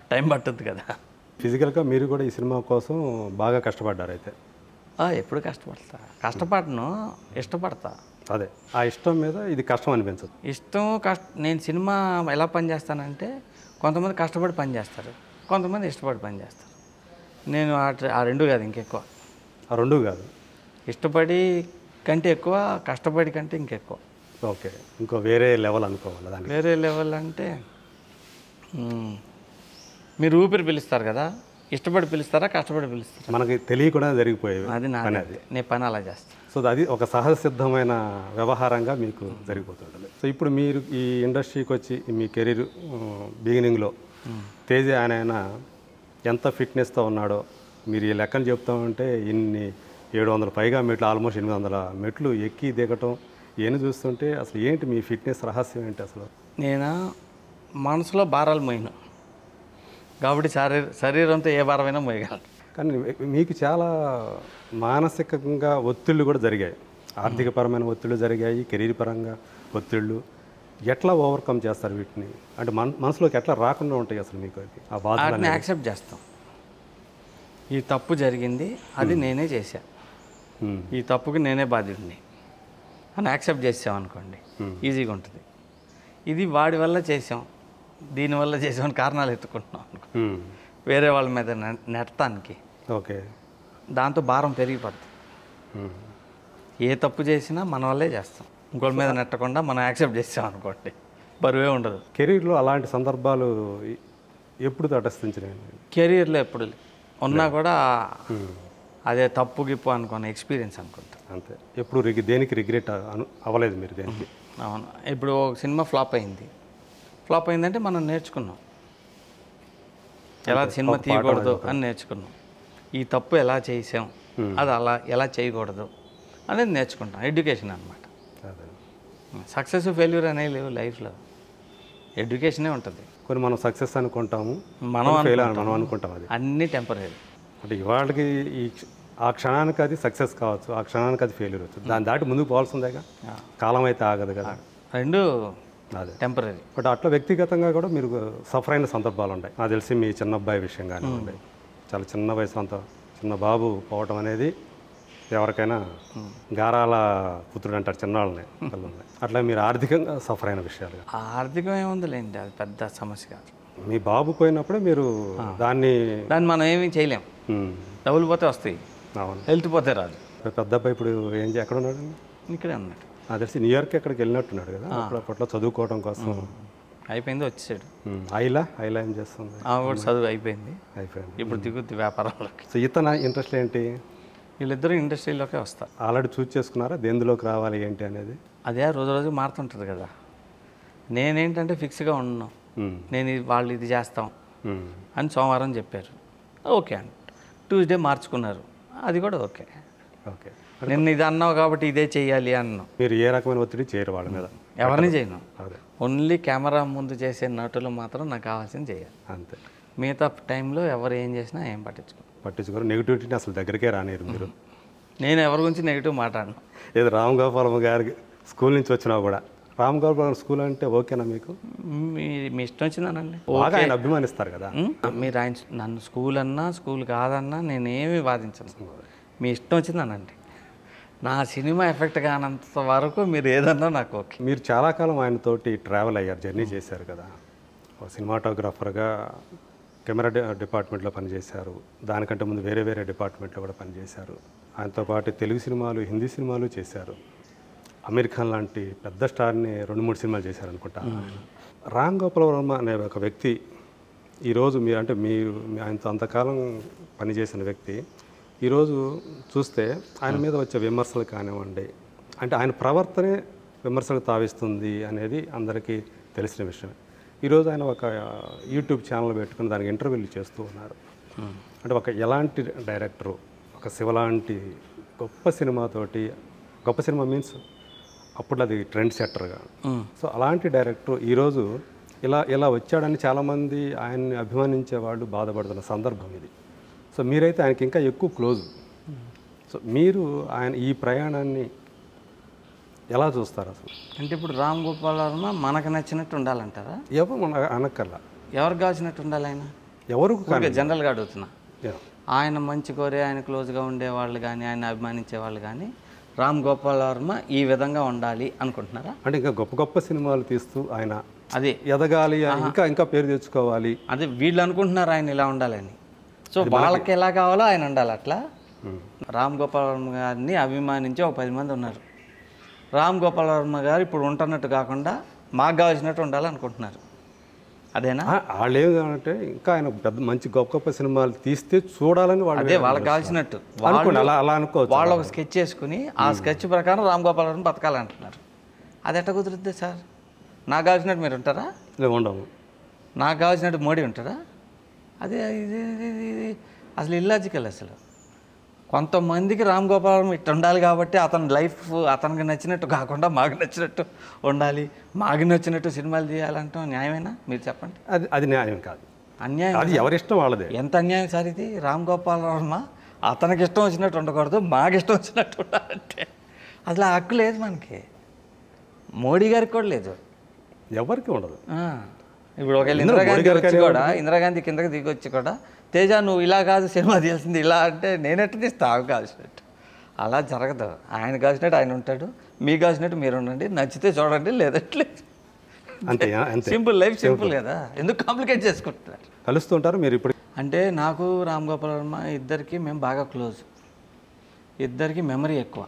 టైం పట్టుద్ది కదా ఫిజికల్గా మీరు కూడా ఈ సినిమా కోసం బాగా కష్టపడ్డారు అయితే ఆ, ఎప్పుడు కష్టపడతా కష్టపడను ఇష్టపడతా అదే ఆ ఇష్టం మీద ఇది కష్టం అనిపించదు ఇష్టం కష్ట నేను సినిమా ఎలా పని చేస్తానంటే కొంతమంది కష్టపడి పని చేస్తారు కొంతమంది ఇష్టపడి పని చేస్తారు నేను ఆ ట్ర- ఆ రెండు కాదు ఇంకెక్కువ ఆ రెండు కాదు ఇష్టపడి కంటే ఎక్కువ కష్టపడి కంటే ఇంకెక్కువ ఓకే ఇంకో వేరే లెవెల్ అనుకోవాలి దానికి వేరే లెవెల్ అంటే మ్మ్. మీరు ఊపిరి పిలుస్తారు కదా ఇష్టపడి పిలుస్తారా కష్టపడి పిలుస్తారా మనకి తెలియకుండా జరిగిపోయేవి అది నా పని అది నేను పని అలా చేస్తాను సో అది ఒక సహజ సిద్ధమైన వ్యవహారంగా మీకు జరిగిపోతుంటుంది సో ఇప్పుడు మీరు ఈ ఇండస్ట్రీకి వచ్చి మీ కెరీర్ బిగినింగ్లో తేజ ఆయన ఆయన ఎంత ఫిట్నెస్తో ఉన్నాడో మీరు ఈ లెక్కలు చెప్తా ఉంటే ఇన్ని ఏడు వందల పైగా మెట్లు ఆల్మోస్ట్ ఎనిమిది వందల మెట్లు ఎక్కి దిగటం ఇవన్నీ చూస్తుంటే అసలు ఏంటి మీ ఫిట్నెస్ రహస్యం ఏంటి అసలు నేను మనసులో భారాలు మోయను కాబట్టి శరీర శరీరంతో ఏ భారమైనా మోయగలను కానీ మీకు చాలా మానసికంగా ఒత్తిళ్ళు కూడా జరిగాయి ఆర్థికపరమైన ఒత్తిళ్ళు జరిగాయి కెరీర్ పరంగా ఒత్తిళ్ళు ఎట్లా ఓవర్కమ్ చేస్తారు వీటిని అంటే మన మనసులోకి ఎట్లా రాకుండా ఉంటాయి అసలు మీకు అవి? ఆ బాధ వాటిని యాక్సెప్ట్ చేస్తాం ఈ తప్పు జరిగింది అది నేనే చేశా ఈ తప్పుకి నేనే బాధ్యుడిని అని యాక్సెప్ట్ చేసాం అనుకోండి ఈజీగా ఉంటుంది ఇది వాడి వల్ల చేసాం దీనివల్ల చేసామని కారణాలు ఎత్తుకుంటున్నాం అనుకో వేరే వాళ్ళ మీద నె- నెట్టడానికి ఓకే దాంతో భారం పెరిగిపోద్ది ఉమ్. ఏ తప్పు చేసినా మన వల్లే చేస్తాం ఇంకోళ్ళ మీద నెట్టకుండా మనం యాక్సెప్ట్ చేసాం అనుకోండి బరువే ఉండదు కెరీర్లో అలాంటి సందర్భాలు ఎ- ఎప్పుడు తటస్థించినాయి కెరీర్లో ఎప్పుడు లే- ఉన్నా కూడా అదే తప్పు గిప్పు అనుకున్న ఎక్స్పీరియన్స్ అనుకుంటా అంతే ఎప్పుడు రిగి దేనికి రిగ్రెట్ అను అవ్వలేదు మీరు దేనికి అవును ఇప్పుడు ఒక సినిమా ఫ్లాప్ అయింది ఫ్లాప్ అయిందంటే మనం నేర్చుకున్నాం ఎలా సినిమా తీయకూడదు అని నేర్చుకున్నాం ఈ తప్పు ఎలా చేసాం అది అలా ఎలా చేయకూడదు అనేది నేర్చుకుంటాం ఎడ్యుకేషన్ అనమాట అదే సక్సెస్ ఫెయిల్యూర్ అనేవి లేవు లైఫ్లో ఎడ్యుకేషనే ఉంటుంది కొన్ని మనం సక్సెస్ అనుకుంటాము మనం ఫెయిల్ అని మనం అనుకుంటాం అది అన్నీ టెంపరీ అంటే ఇవాళకి ఈ క్ష- ఆ క్షణానికి అది సక్సెస్ కావచ్చు ఆ క్షణానికి అది ఫెయిల్యూర్ వచ్చు దాన్ని దాటి ముందుకు పోవాల్సిందేగా కాలం అయితే ఆగదు కదా రెండు అదే టెంపరీ బట్ అట్లా వ్యక్తిగతంగా కూడా మీరు సఫర్ అయిన సందర్భాలు ఉంటాయి నాకు తెలిసి మీ చిన్న అబ్బాయి విషయం కానివ్వండి చాలా చిన్న వయసు అంత చిన్న బాబు పోవటం అనేది ఎవరికైనా గారాల పుత్రుడు అంటారు చిన్నవాళ్ళని పిల్లల్ని అట్లా మీరు ఆర్థికంగా సఫర్ అయిన విషయాలు ఆర్థికం ఏముందిలేండి అది పెద్ద సమస్య కాదు మీ బాబు పోయినప్పుడే మీరు దాన్ని దాన్ని మనం ఏమీ చేయలేం ఉమ్, డబ్బులు పోతే వస్తాయి అవును హెల్త్ పోతే రాదు పెద్ద అబ్బాయి ఇప్పుడు ఏం చే- ఎక్కడ ఉన్నాడు ఇక్కడే అన్నట్టు నాకు తెలిసి న్యూయార్క్ ఎక్కడికి వెళ్ళినట్టున్నాడు కదా అప్పుడు అప్పట్లో చదువుకోవడం కోసం అయిపోయింది వచ్చేసాడు ఉమ్, ఐలా ఐలా ఏం చేస్తుంది ఆమె కూడా చదువు అయిపోయింది అయిపోయింది ఇప్పుడు దిగుద్ది వ్యాపారంలోకి సో ఇతన ఇంట్రెస్ట్ ఏంటి వీళ్ళిద్దరూ ఇండస్ట్రీలోకే వస్తారు ఆల్రెడీ చూస్ చేసుకున్నారా దేందులోకి రావాలి ఏంటి అనేది అదే రోజు రోజు మారుతుంటుంది కదా నేనేంటంటే ఫిక్స్గా ఉన్నాను ఉమ్, నేను ఇది- వాళ్ళు ఇది చేస్తాం ఉమ్, అని సోమవారం చెప్పారు ఓకే అండి ట్యూస్డే మార్చుకున్నారు అది కూడా ఓకే ఓకే నిన్న ఇది అన్నావు కాబట్టి ఇదే చెయ్యాలి అన్నాం మీరు ఏ రకమైన ఒత్తిడి చేయరు వాళ్ళ మీద ఎవరిని చేయను అదే ఓన్లీ కెమెరా ముందు చేసే నటులు మాత్రం నాకు కావాల్సింది చేయాలి అంతే మిగతా టైంలో ఎవరు ఏం చేసినా ఏం పట్టించుకో పట్టించుకోరు నెగిటివిటీని అసలు దగ్గరికే రానిరు మీరు నేను ఎవరి గురించి నెగిటివ్ మాట్లాడను ఏదో రామ్ గోపాలం గారి స్కూల్ నుంచి వచ్చినా కూడా రామ్ గోపాలం స్కూల్ అంటే ఓకేనా మీకు మీ మీ ఇష్టం వచ్చిందనండి బాగా ఆయన అభిమానిస్తారు కదా ఉం? మీరు ఆయన నన్ను స్కూల్ అన్నా స్కూల్ కాదన్నా నేనేమి వాదించను మీ ఇష్టం వచ్చిందనండి నా సినిమా ఎఫెక్ట్ కానంత వరకు మీరు ఏదన్నా నాకు ఓకే మీరు చాలా కాలం ఆయనతోటి ట్రావెల్ అయ్యారు జర్నీ చేశారు కదా ఒక సినిమాటోగ్రాఫర్గా కెమెరా డి- డిపార్ట్మెంట్లో పనిచేశారు దానికంటే ముందు వేరే వేరే డిపార్ట్మెంట్లో కూడా పనిచేశారు ఆయనతో పాటు తెలుగు సినిమాలు హిందీ సినిమాలు చేశారు అమీర్ ఖాన్ లాంటి పెద్ద స్టార్ని రెండు మూడు సినిమాలు చేశారు అనుకుంటా రామ్ గోపాల్ వర్మ అనే ఒక వ్యక్తి ఈరోజు మీరు అంటే మీరు మీ- ఆయనతో అంతకాలం పనిచేసిన వ్యక్తి ఈరోజు చూస్తే ఆయన మీద వచ్చే విమర్శలు కానివ్వండి అంటే ఆయన ప్రవర్తనే విమర్శలకు తావిస్తుంది అనేది అందరికీ తెలిసిన విషయం ఈరోజు ఆయన ఒక యూట్యూబ్ ఛానల్ పెట్టుకుని దానికి ఇంటర్వ్యూలు చేస్తూ ఉన్నారు అంటే ఒక ఎలాంటి డైరెక్టరు ఒక శివ లాంటి గొప్ప సినిమాతోటి గొప్ప సినిమా మీన్స్ అప్పుడు అది ట్రెండ్ సెట్టర్గా ఉం. సో అలాంటి డైరెక్టర్ ఈరోజు ఇలా ఇలా వచ్చాడని చాలామంది ఆయన్ని అభిమానించే వాళ్ళు బాధపడుతున్న సందర్భం ఇది సో మీరైతే ఆయనకి ఇంకా ఎక్కువ క్లోజ్ సో మీరు ఆయన ఈ ప్రయాణాన్ని ఎలా చూస్తారు అసలు అంటే ఇప్పుడు రామ్ గోపాల్ వర్మ మనకు నచ్చినట్టు ఉండాలంటారా ఎవరు మన అనక్కర్లా ఎవరికి కావాల్సినట్టు ఉండాలి ఆయన ఎవరికి కానీ ఊరికే జనరల్గా అడుగుతున్నా యా. ఆయన మంచి కోరి ఆయన క్లోజ్గా ఉండేవాళ్ళు కానీ ఆయన అభిమానించే వాళ్ళు కానీ రామ్ గోపాల్ వర్మ ఈ విధంగా ఉండాలి అనుకుంటున్నారా అంటే ఇంకా గొప్ప గొప్ప సినిమాలు తీస్తూ ఆయన అదే ఎదగాలి అని ఇంకా ఇంకా పేరు తెచ్చుకోవాలి అదే వీళ్ళు అనుకుంటున్నారు ఆయన ఇలా ఉండాలని సో వాళ్ళకి ఎలా కావాలో ఆయన ఉండాలి అట్లా ఉమ్. రామ్ గోపాల్ వర్మ గారిని అభిమానించి ఒక పది మంది ఉన్నారు రామ్ గోపాల్ వర్మ గారు ఇప్పుడు ఉంటున్నట్టు కాకుండా మాకు కావాల్సినట్టు ఉండాలనుకుంటున్నారు అదేనా ఆ, వాళ్ళు ఏం కావాలంటే ఇంకా ఆయన పెద్ద మంచి గొప్ప గొప్ప సినిమాలు తీస్తే చూడాలని వాళ్ళు అదే వాళ్ళకి కావాల్సినట్టు అనుకోండి అలా అలా అనుకోవచ్చు వాళ్ళు ఒక స్కెచ్ చేసుకుని ఆ స్కెచ్ ప్రకారం రామ్ గోపాల్ వర్మ బతకాలంటున్నారు అది ఎట్ట కుదురుద్ది సార్ నాకు కావాల్సినట్టు మీరు ఉంటారా ఇలా ఉండము నాకు కావాల్సినట్టు మోడీ ఉంటారా అదే ఇది ఇది- ఇది- ఇది అసలు ఇల్లాజికల్ అసలు కొంతమందికి రామ్ గోపాలం ఇట్లా ఉండాలి కాబట్టి అతని లైఫ్ అతనికి నచ్చినట్టు కాకుండా మాకు నచ్చినట్టు ఉండాలి మాకు నచ్చినట్టు సినిమాలు తీయాలంటాం న్యాయమేనా మీరు చెప్పండి అది అది న్యాయం కాదు అన్యాయం అది ఎవరిష్టం వాళ్ళదే ఎంత అన్యాయం సార్ ఇది రామ్ గోపాల్ వర్మ అతనికి ఇష్టం వచ్చినట్టు ఉండకూడదు మాకు ఇష్టం వచ్చినట్టు ఉండాలంటే అసలు ఆ హక్కు లేదు మనకి మోడీ గారికి కూడా లేదు ఎవరికి ఉండదు ఆ, ఇప్పుడు ఒకవేళ ఇందిరాగాంధీ గారికి వచ్చి కూడా ఇందిరాగాంధీ కిందకి దిగి వచ్చి కూడా తేజ నువ్వు ఇలా కాదు సినిమా తీయాల్సింది ఇలా అంటే నేనెట్టు తీస్తా ఆమె కాల్సినట్టు అలా జరగదు ఆయన కాల్సినట్టు ఆయన ఉంటాడు మీ కాల్సినట్టు మీరు ఉండండి నచ్చితే చూడండి లేదట్లే అంతే అంతే సింపుల్ లైఫ్ సింపుల్ కదా ఎందుకు కాంప్లికేట్ చేసుకుంటున్నారు కలుస్తుంటారు మీరు ఇప్పుడు అంటే నాకు రామ్ గోపాల్ వర్మ ఇద్దరికి మేము బాగా క్లోజ్ ఇద్దరికి మెమరీ ఎక్కువ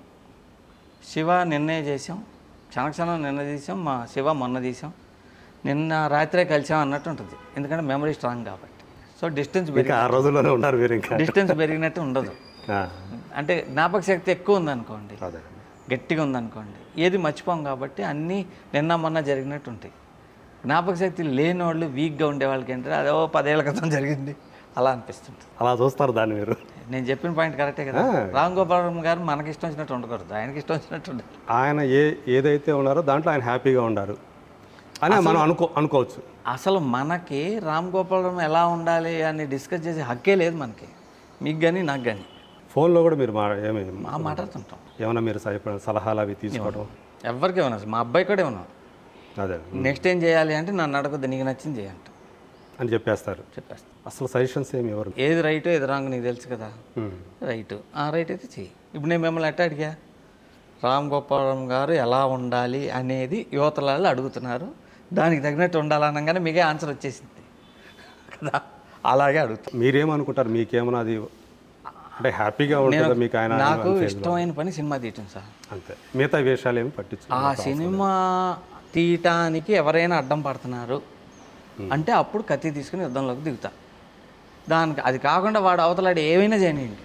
శివ నిన్నే చేసాం క్షణక్షణం నిన్న తీసాం మా శివ మొన్న తీసాం నిన్న రాత్రే కలిసాం అన్నట్టు ఉంటుంది ఎందుకంటే మెమరీ స్ట్రాంగ్ కాబట్టి సో డిస్టెన్స్ పెరిగి ఇంకా ఆ రోజుల్లోనే ఉన్నారు మీరు ఇంకా డిస్టెన్స్ పెరిగినట్టు ఉండదు ఆ, అంటే జ్ఞాపక శక్తి ఎక్కువ ఉందనుకోండి అదే గట్టిగా ఉందనుకోండి ఏది మర్చిపోం కాబట్టి అన్నీ నిన్న మొన్న జరిగినట్టు ఉంటాయి జ్ఞాపక శక్తి లేని వాళ్ళు వీక్గా ఉండే వాళ్ళకి ఏంటంటే అదో పదేళ్ల క్రితం జరిగింది అలా అనిపిస్తుంది అలా చూస్తారు దాన్ని మీరు నేను చెప్పిన పాయింట్ కరెక్టే కదా రామ్ గోపాల్ వర్మ గారు మనకి ఇష్టం వచ్చినట్టు ఉండకూడదు ఆయనకి ఇష్టం వచ్చినట్టు ఉండాలి ఆయన ఏ ఏదైతే ఉన్నారో దాంట్లో ఆయన హ్యాపీగా ఉన్నారు అని మనం అనుకో అనుకోవచ్చు అసలు మనకి రామ్ గోపాల్ వర్మ ఎలా ఉండాలి అని డిస్కస్ చేసే హక్కే లేదు మనకి మీకు కానీ నాకు కానీ ఫోన్లో కూడా మీరు మా ఏమి మా మాట్లాడుతుంటాం ఏమైనా మీరు సహాయపడ సలహాలు అవి తీసుకోవడం ఎవరికి ఇవ్వను అసలు మా అబ్బాయి కూడా ఇవ్వను అదే నెక్స్ట్ ఏం చేయాలి అంటే నన్ను అడగద్దు నీకు నచ్చింది చేయంట అని చెప్పేస్తారు చెప్పేస్తా అసలు సజెషన్స్ ఏమి ఎవరు ఏది రైట్ ఏది రాంగ్ నీకు తెలుసు కదా ఉమ్. రైట్ ఆ రైట్ అయితే చెయ్యి ఇప్పుడు నేను మిమ్మల్ని ఎట్లా అడిగా రామ్ గోపాలం గారు ఎలా ఉండాలి అనేది యువతలలో అడుగుతున్నారు దానికి తగినట్టు ఉండాలనగానే మీకే ఆన్సర్ వచ్చేసింది కదా అలాగే అడుగుతాను మీరేమనుకుంటారు మీకేమైనా అది అంటే హ్యాపీగా ఉంటుందా మీకు ఆయన నాకు ఇష్టమైన పని సినిమా తీయటం సార్ అంతే మిగతా వేషాలు ఏమి పట్టించు ఆ సినిమా తీయటానికి ఎవరైనా అడ్డం పడుతున్నారు అంటే అప్పుడు కత్తి తీసుకుని యుద్ధంలోకి దిగుతా దానికి అది కాకుండా వాడు అవతలాడు ఏమైనా చేయనియండి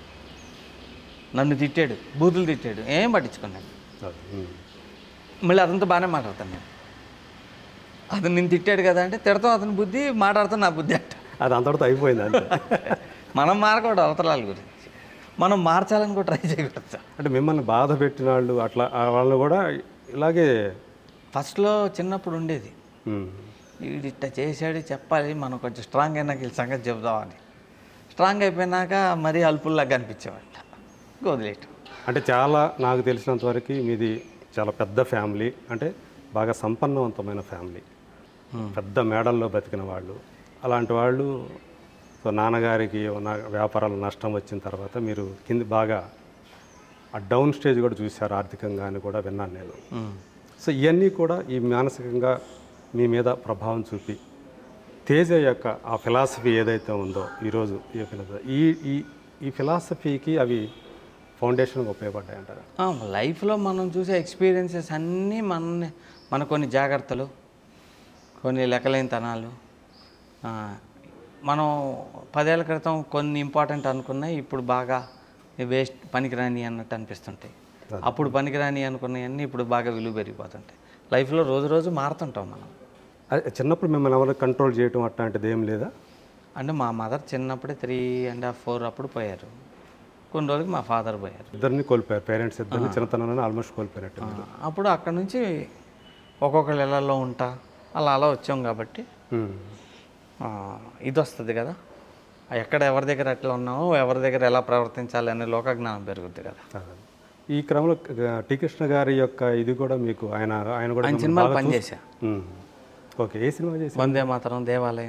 నన్ను తిట్టాడు బూతులు తిట్టాడు ఏం పట్టించుకున్నాడు అదే, ఉమ్. మళ్ళీ అతనితో బాగానే మాట్లాడతాను నేను అతను నేను తిట్టాడు కదా అంటే తిడతాం అతని బుద్ధి మాట్లాడతాం నా బుద్ధి అంట అది అంతటితో అయిపోయింది అంతే మనం మారకూడదు అవతలాల గురించి మనం మార్చాలని కూడా ట్రై చేయకూడదు సార్ అంటే మిమ్మల్ని బాధ పెట్టిన వాళ్ళు అట్లా ఆ వాళ్ళు కూడా ఇలాగే ఫస్ట్లో చిన్నప్పుడు ఉండేది ఉమ్. వీడు ఇట్ట చేశాడు చెప్పాలి మనం కొంచెం స్ట్రాంగ్ అయినాక వీళ్ళ సంగతి చెబుదామని స్ట్రాంగ్ అయిపోయినాక మరీ అల్పుల్లాగా కనిపించేవాళ్ళ వదిలేయటం అంటే చాలా నాకు తెలిసినంత వరకు మీది చాలా పెద్ద ఫ్యామిలీ అంటే బాగా సంపన్నవంతమైన ఫ్యామిలీ పెద్ద మేడల్లో బతికిన వాళ్ళు అలాంటి వాళ్ళు సో నాన్నగారికి ఉన్న వ్యాపారాలు నష్టం వచ్చిన తర్వాత మీరు కింది బాగా ఆ డౌన్ స్టేజ్ కూడా చూశారు ఆర్థికంగా అని కూడా విన్నాను నేను సో ఇవన్నీ కూడా ఈ మానసికంగా మీ మీద ప్రభావం చూపి తేజ యొక్క ఆ ఫిలాసఫీ ఏదైతే ఉందో ఈరోజు ఈ ఫిలాసఫీ ఈ ఈ ఈ ఫిలాసఫీకి అవి ఫౌండేషన్గా ఉపయోగపడ్డాయి అంటారా లైఫ్లో మనం చూసే ఎక్స్పీరియన్సెస్ అన్నీ మన మన కొన్ని జాగ్రత్తలు కొన్ని లెక్కలేనితనాలు ఆ, మనం పదేళ్ల క్రితం కొన్ని ఇంపార్టెంట్ అనుకున్నాయి ఇప్పుడు బాగా వేస్ట్ పనికిరాని అన్నట్టు అనిపిస్తుంటాయి అప్పుడు పనికిరాని అనుకున్నవన్నీ ఇప్పుడు బాగా విలువ పెరిగిపోతుంటాయి లైఫ్లో రోజు రోజు మారుతుంటాం మనం అదే చిన్నప్పుడు మిమ్మల్ని ఎవరు కంట్రోల్ చేయటం అట్లాంటిది ఏం లేదా అంటే మా మదర్ చిన్నప్పుడే త్రీ అండ్ హాఫ్ ఫోర్ అప్పుడు పోయారు కొన్ని రోజులకి మా ఫాదర్ పోయారు ఇద్దరిని కోల్పోయారు పేరెంట్స్ ఇద్దరిని చిన్నతనంలోనే ఆల్మోస్ట్ కోల్పోయినట్టు ఆ, అప్పుడు అక్కడ నుంచి ఒక్కొక్కళ్ళ ఇళ్ళల్లో ఉంటా అలా అలా వచ్చాం కాబట్టి ఉమ్. ఆ, ఇది వస్తుంది కదా ఎక్కడ ఎవరి దగ్గర ఎట్లా ఉన్నామో ఎవరి దగ్గర ఎలా ప్రవర్తించాలి అనే లోకజ్ఞానం పెరుగుద్ది కదా అదే. ఈ క్రమంలో క- టి కృష్ణ గారి యొక్క ఇది కూడా మీకు ఆయన ఆయన కూడా ఆయన మిమ్మల్ని సినిమాలు బాగా పనిచేసా ఉమ్. ఓకే ఏ సినిమా చేసి వందే మాతరం దేవాలయం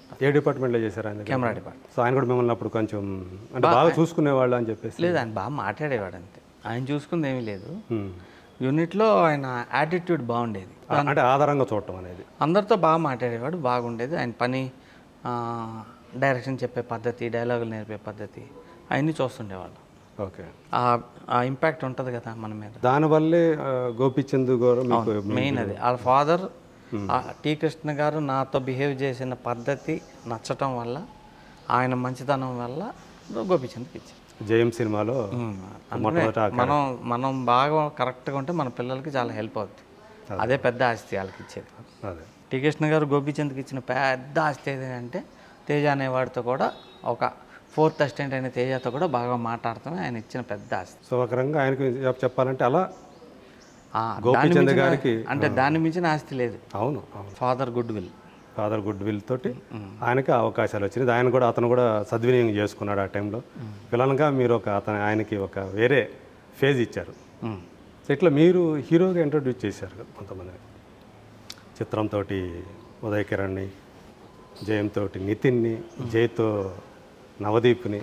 ఏ డిపార్ట్మెంట్లో చేశారు ఆయన దగ్గర? కెమెరా డిపార్ట్మెంట్ సో ఆయన కూడా మిమ్మల్ని అప్పుడు కొంచెం అంటే బాగా చూసుకునేవాళ్ళు అని చెప్పేసి లేదు ఆయన బాగా మాట్లాడేవాడు అంతే ఆయన చూసుకుంది ఏమీ లేదు ఉమ్. యూనిట్లో ఆయన యాటిట్యూడ్ బాగుండేది అంటే ఆధారంగా చూడటం అనేది అందరితో బాగా మాట్లాడేవాడు బాగుండేది ఆయన పని ఆ, డైరెక్షన్ చెప్పే పద్ధతి డైలాగులు నేర్పే పద్ధతి అవన్నీ చూస్తుండేవాళ్ళు ఓకే ఆ ఆ ఇంపాక్ట్ ఉంటుంది కదా మన మీద దానివల్లే ఆ, గోపిచంద్ గారు మీకు మెయిన్ అది వాళ్ళ ఫాదర్ టి కృష్ణ గారు నాతో బిహేవ్ చేసిన పద్ధతి నచ్చటం వల్ల ఆయన మంచితనం వల్ల గోపిచంద్కి ఇచ్చారు జయం సినిమాలో మొట్టమొదట ఆ మనం మనం బాగా కరెక్ట్గా ఉంటే మన పిల్లలకి చాలా హెల్ప్ అవుతుంది అదే పెద్ద ఆస్తి వాళ్ళకి ఇచ్చేది అదే టి కృష్ణ గారు గోపిచంద్కి ఇచ్చిన పెద్ద ఆస్తి ఏదంటే తేజ అనేవాడితో కూడా ఒక ఫోర్త్ అసిస్టెంట్ అయిన తేజతో కూడా బాగా మాట్లాడతామే ఆయన ఇచ్చిన పెద్ద ఆస్తి సో ఒక రకంగా ఆయనకి చెప్- చెప్పాలంటే అలా ఆ, దాన్ని గోపిచంద్ మించిన- గారికి అంటే దాన్ని మించిన ఆస్తి లేదు అవును అవును father good will father good will తోటి ఆయనకి అవకాశాలు వచ్చినాయి ఆయన కూడా అతను కూడా సద్వినియోగం చేసుకున్నాడు ఆ టైంలో పిల్లలుగా మీరు ఒక అతను ఆయనకి ఒక వేరే ఫేజ్ ఇచ్చారు సో ఇట్లా మీరు హీరోగా ఇంట్రొడ్యూస్ చేశారు కదా కొంతమంది చిత్రంతో ఉదయ్ కిరణ్ని జయంతో నితిన్ని జయ్తో నవదీప్ని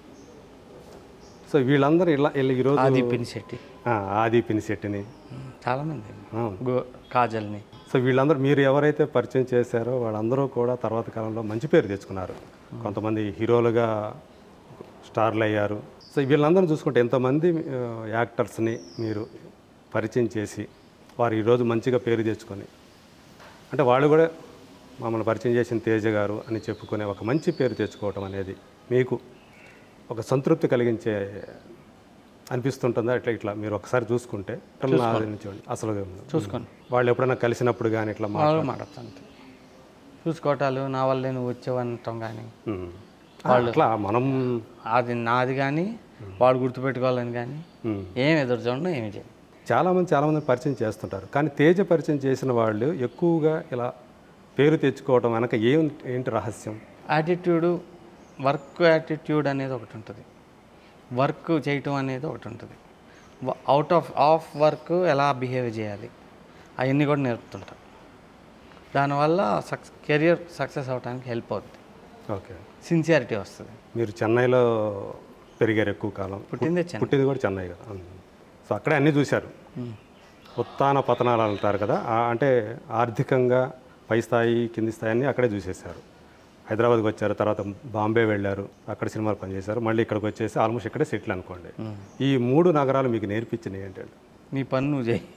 సో వీళ్ళందరూ ఇలా ఇలా ఈరోజు ఆది పినిశెట్టి ఆ, ఆది పినిశెట్టిని చాలామంది అవును గో కాజల్ని సో వీళ్ళందరూ మీరు ఎవరైతే పరిచయం చేశారో వాళ్ళందరూ కూడా తర్వాత కాలంలో మంచి పేరు తెచ్చుకున్నారు కొంతమంది హీరోలుగా స్టార్లు అయ్యారు సో వీళ్ళందరూ చూసుకుంటే ఎంతమంది ఆ, యాక్టర్స్ని మీరు పరిచయం చేసి వారు ఈరోజు మంచిగా పేరు తెచ్చుకొని అంటే వాళ్ళు కూడా మమ్మల్ని పరిచయం చేసిన తేజ గారు అని చెప్పుకునే ఒక మంచి పేరు తెచ్చుకోవటం అనేది మీకు ఒక సంతృప్తి కలిగించే అనిపిస్తుంటుందా ఇట్లా ఇట్లా మీరు ఒకసారి చూసుకుంటే ఇట్లా ఆదరించండి అసలు చూసుకోండి వాళ్ళు ఎప్పుడైనా కలిసినప్పుడు కానీ ఇట్లా మా వాళ్ళు మాట్లాడతాను అంతే చూసుకోవటాలు నా వల్లే నువ్వు వచ్చావనటం కానీ ఉమ్. అట్లా మనం అది నాది కానీ వాడు గుర్తుపెట్టుకోవాలని కానీ ఉమ్. ఏం ఎదురు చూడడం ఏమి చేయండి చాలామంది చాలామంది పరిచయం చేస్తుంటారు కానీ తేజ పరిచయం చేసిన వాళ్ళు ఎక్కువగా ఇలా పేరు తెచ్చుకోవడం వెనక ఏం ఏంటి రహస్యం యాటిట్యూడు వర్క్ యాటిట్యూడ్ అనేది ఒకటి ఉంటుంది వర్క్ చేయటం అనేది ఒకటి ఉంటుంది అవుట్ ఆఫ్ ఆఫ్ వర్క్ ఎలా బిహేవ్ చేయాలి అవన్నీ కూడా నేర్పుతుంటాం దానివల్ల సక్స్ కెరియర్ సక్సెస్ అవడానికి హెల్ప్ అవుతుంది ఓకే సిన్సియారిటీ వస్తుంది మీరు చెన్నైలో పెరిగారు ఎక్కువ కాలం పుట్టిందే చెన్నై పుట్టింది కూడా చెన్నై కదా ఉమ్. సో అక్కడే అన్నీ చూశారు ఉత్తాన పతనాలు అంటారు కదా ఆ- అంటే ఆర్థికంగా పై స్థాయి కింది స్థాయి అన్నీ అక్కడే చూసేశారు హైదరాబాద్కి వచ్చారు తర్వాత బాంబే వెళ్ళారు అక్కడ సినిమాలు పనిచేశారు మళ్ళీ ఇక్కడికి వచ్చేసి ఆల్మోస్ట్ ఇక్కడే సెటిల్ అనుకోండి ఈ మూడు నగరాలు మీకు నేర్పించినవి ఏంటంటే నీ పని నువ్వు చేయి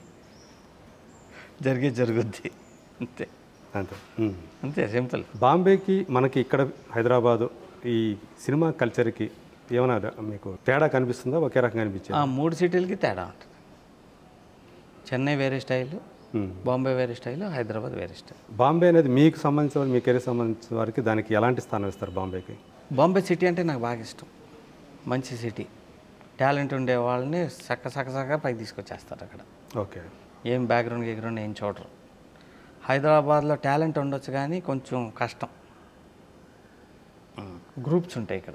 జరిగే జరుగుద్ది అంతే అంతే ఉమ్. అంతే సింపుల్ బాంబేకి మనకి ఇక్కడ హైదరాబాదు ఈ సినిమా కల్చర్కి ఏమైనా మీకు తేడా కనిపిస్తుందా ఒకే రకంగా అనిపించింది ఆ మూడు సిటీలకి తేడా ఉంటుంది చెన్నై వేరే స్టైల్ బాంబే వేరే స్టైల్ హైదరాబాద్ వేరే స్టైల్ బాంబే అనేది మీకు సంబంధించిన మీ కెరీర్ సంబంధించిన వారికి దానికి ఎలాంటి స్థానం ఇస్తారు బాంబేకి బాంబే సిటీ అంటే నాకు బాగా ఇష్టం మంచి సిటీ టాలెంట్ ఉండే వాళ్ళని సక్క సక్క సక్క పైకి తీసుకొచ్చేస్తారు అక్కడ ఓకే ఏం బ్యాక్గ్రౌండ్ గ్యాగ్రౌండ్ ఏం చూడరు హైదరాబాద్లో టాలెంట్ ఉండొచ్చు కానీ కొంచెం కష్టం గ్రూప్స్ ఉంటాయి ఇక్కడ